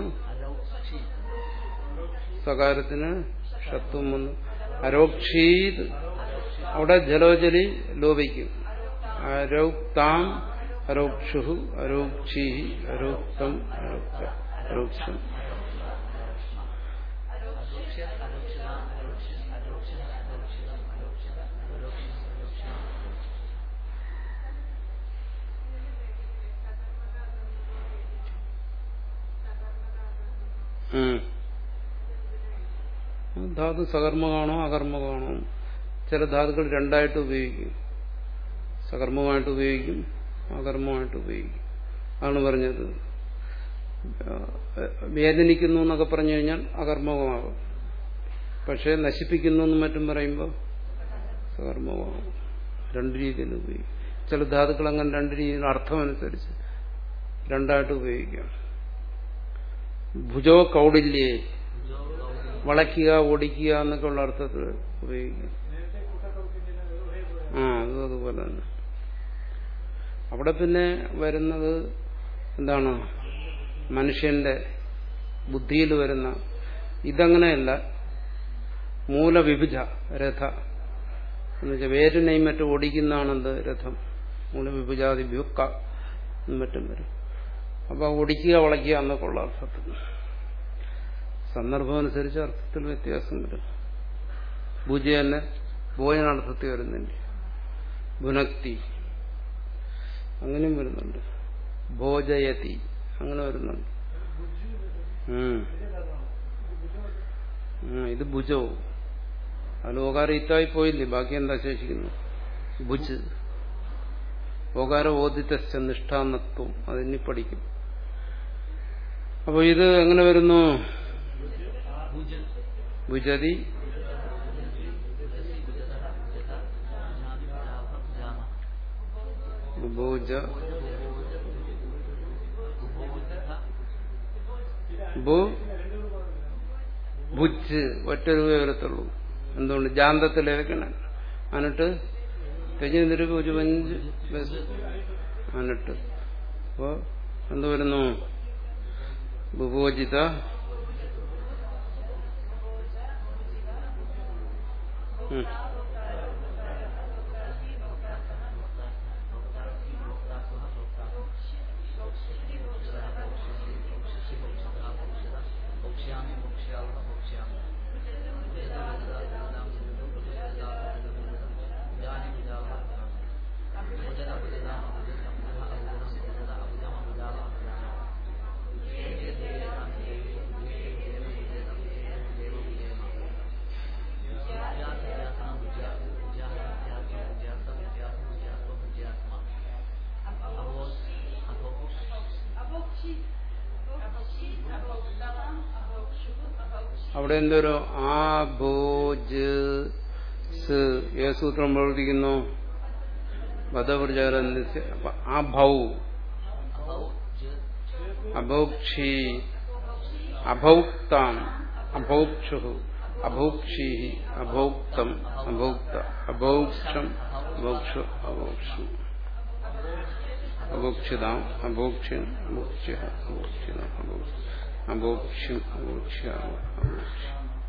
സകാരത്തിന് ഷത്വം വന്ന് അരോക്ഷീത് അവിടെ ജലോജലി ലോപിക്കും അരൗക്താം അരോക്ഷു അരോക്ഷി അരോക്തം അരോക്ത അരോക്ഷം ഉം. ധാതു സകർമ്മമാണോ അകർമ്മമാണോ ചില ധാതുക്കൾ രണ്ടായിട്ട് ഉപയോഗിക്കും സകർമ്മമായിട്ട് ഉപയോഗിക്കും അകർമ്മമായിട്ട് ഉപയോഗിക്കും അതാണ് പറഞ്ഞത് ആ, വേദനിക്കുന്നു എന്നൊക്കെ പറഞ്ഞു കഴിഞ്ഞാൽ അകർമ്മമാകും പക്ഷെ നശിപ്പിക്കുന്നു എന്നും മറ്റും പറയുമ്പോൾ സകർമ്മമാകും രണ്ട് രീതിയിൽ ഉപയോഗിക്കും ചില ധാതുക്കൾ അങ്ങനെ രണ്ട് രീതിയിൽ അർത്ഥമനുസരിച്ച് രണ്ടായിട്ട് ഉപയോഗിക്കാം ഭുജോ കൗടില്യേ വളയ്ക്കുക ഓടിക്കുക എന്നൊക്കെ ഉള്ള അർത്ഥത്തിൽ ഉപയോഗിക്കും നേരത്തെ കൂട്ടത്തോക്കിന്റെ ഒരേപോലെ ആ അതും അതുപോലെ തന്നെ അവിടെ പിന്നെ വരുന്നത് എന്താണ് മനുഷ്യന്റെ ബുദ്ധിയിൽ വരുന്ന ഇതങ്ങനെയല്ല മൂലവിഭുജ രഥ എന്നുവെച്ചാൽ വേരിനെയും മറ്റും ഓടിക്കുന്നതാണെന്ത് രഥം മൂലവിഭുജാതി ഭ്യുക്ക എന്നും മറ്റും വരും അപ്പൊ ഓടിക്കുക വളയ്ക്കുക എന്നൊക്കെ ഉള്ള അർത്ഥത്തിൽ സന്ദർഭം അനുസരിച്ച് അർത്ഥത്തിൽ വ്യത്യാസം വരും ഭുജ തന്നെ ഭോജനാർത്ഥത്തിൽ വരുന്നുണ്ട് ഭുനക്തി അങ്ങനെയും വരുന്നുണ്ട് ഭോജയതി അങ്ങനെ വരുന്നുണ്ട് ഉം. ഉം, ഇത് ഭുജോ അതിൽ ഓകാരം ഇത്തായി പോയില്ലേ ബാക്കി എന്താ ശേഷിക്കുന്നു ഭുജ് ഓകാര ഓദിതശ്ച നിഷ്ഠാനത്വം അതിനി പഠിക്കും അപ്പോൾ ഇത് എങ്ങനെ വരുന്നു ഭുജൻ ഭുജതി ഭുജസി ഭുജതഃ ഭുജത ജാമി ജാഭ ജാമ ബുഭൂജ ഉഭോജത ബു ഭുജ് ഒറ്റ രൂപയെ വരത്തുള്ളൂ എന്തുകൊണ്ട് ജാന്തത്തിൽ വെക്കണം എന്നിട്ട് തെഞ്ഞിരുന്നൊരു ഒരു പഞ്ച് ബസ് എന്നിട്ട് അപ്പോ എന്ത് വരുന്നു ബുഭോജിത ഉം. ഭക്ഷ്യാമി ഭക്ഷ്യാവഹ ഭക്ഷ്യാമി ഭുജാനി ഭുജാവഹ ഭുജന ഭുജനാമ ഭുജന ഭുജഃ അഭുജനം ഭുജന അഭുജമ ഭുജാവ അവിടെ എന്തൊരു ആ ഭോജ് സ് ഏത് സൂത്രം പ്രവർത്തിക്കുന്നു വധപ്രചാരം ആ ഭൗ അഭോക്ഷി അഭൗക്താം അഭോക്ഷു അഭോക്ഷി അഭോക്തം അഭോക്ത അഭോക്ഷം അഭോക്ഷു അഭോക്ഷു അഭോക്ഷിതാം അഭോക്ഷ്യൻ അഭോക്ഷ്യ അഭോക്ഷിത അഭോക്ഷ്യ അഭോക്ഷ്യൻ അഭോക്ഷ്യ അഭോക്ഷ്യ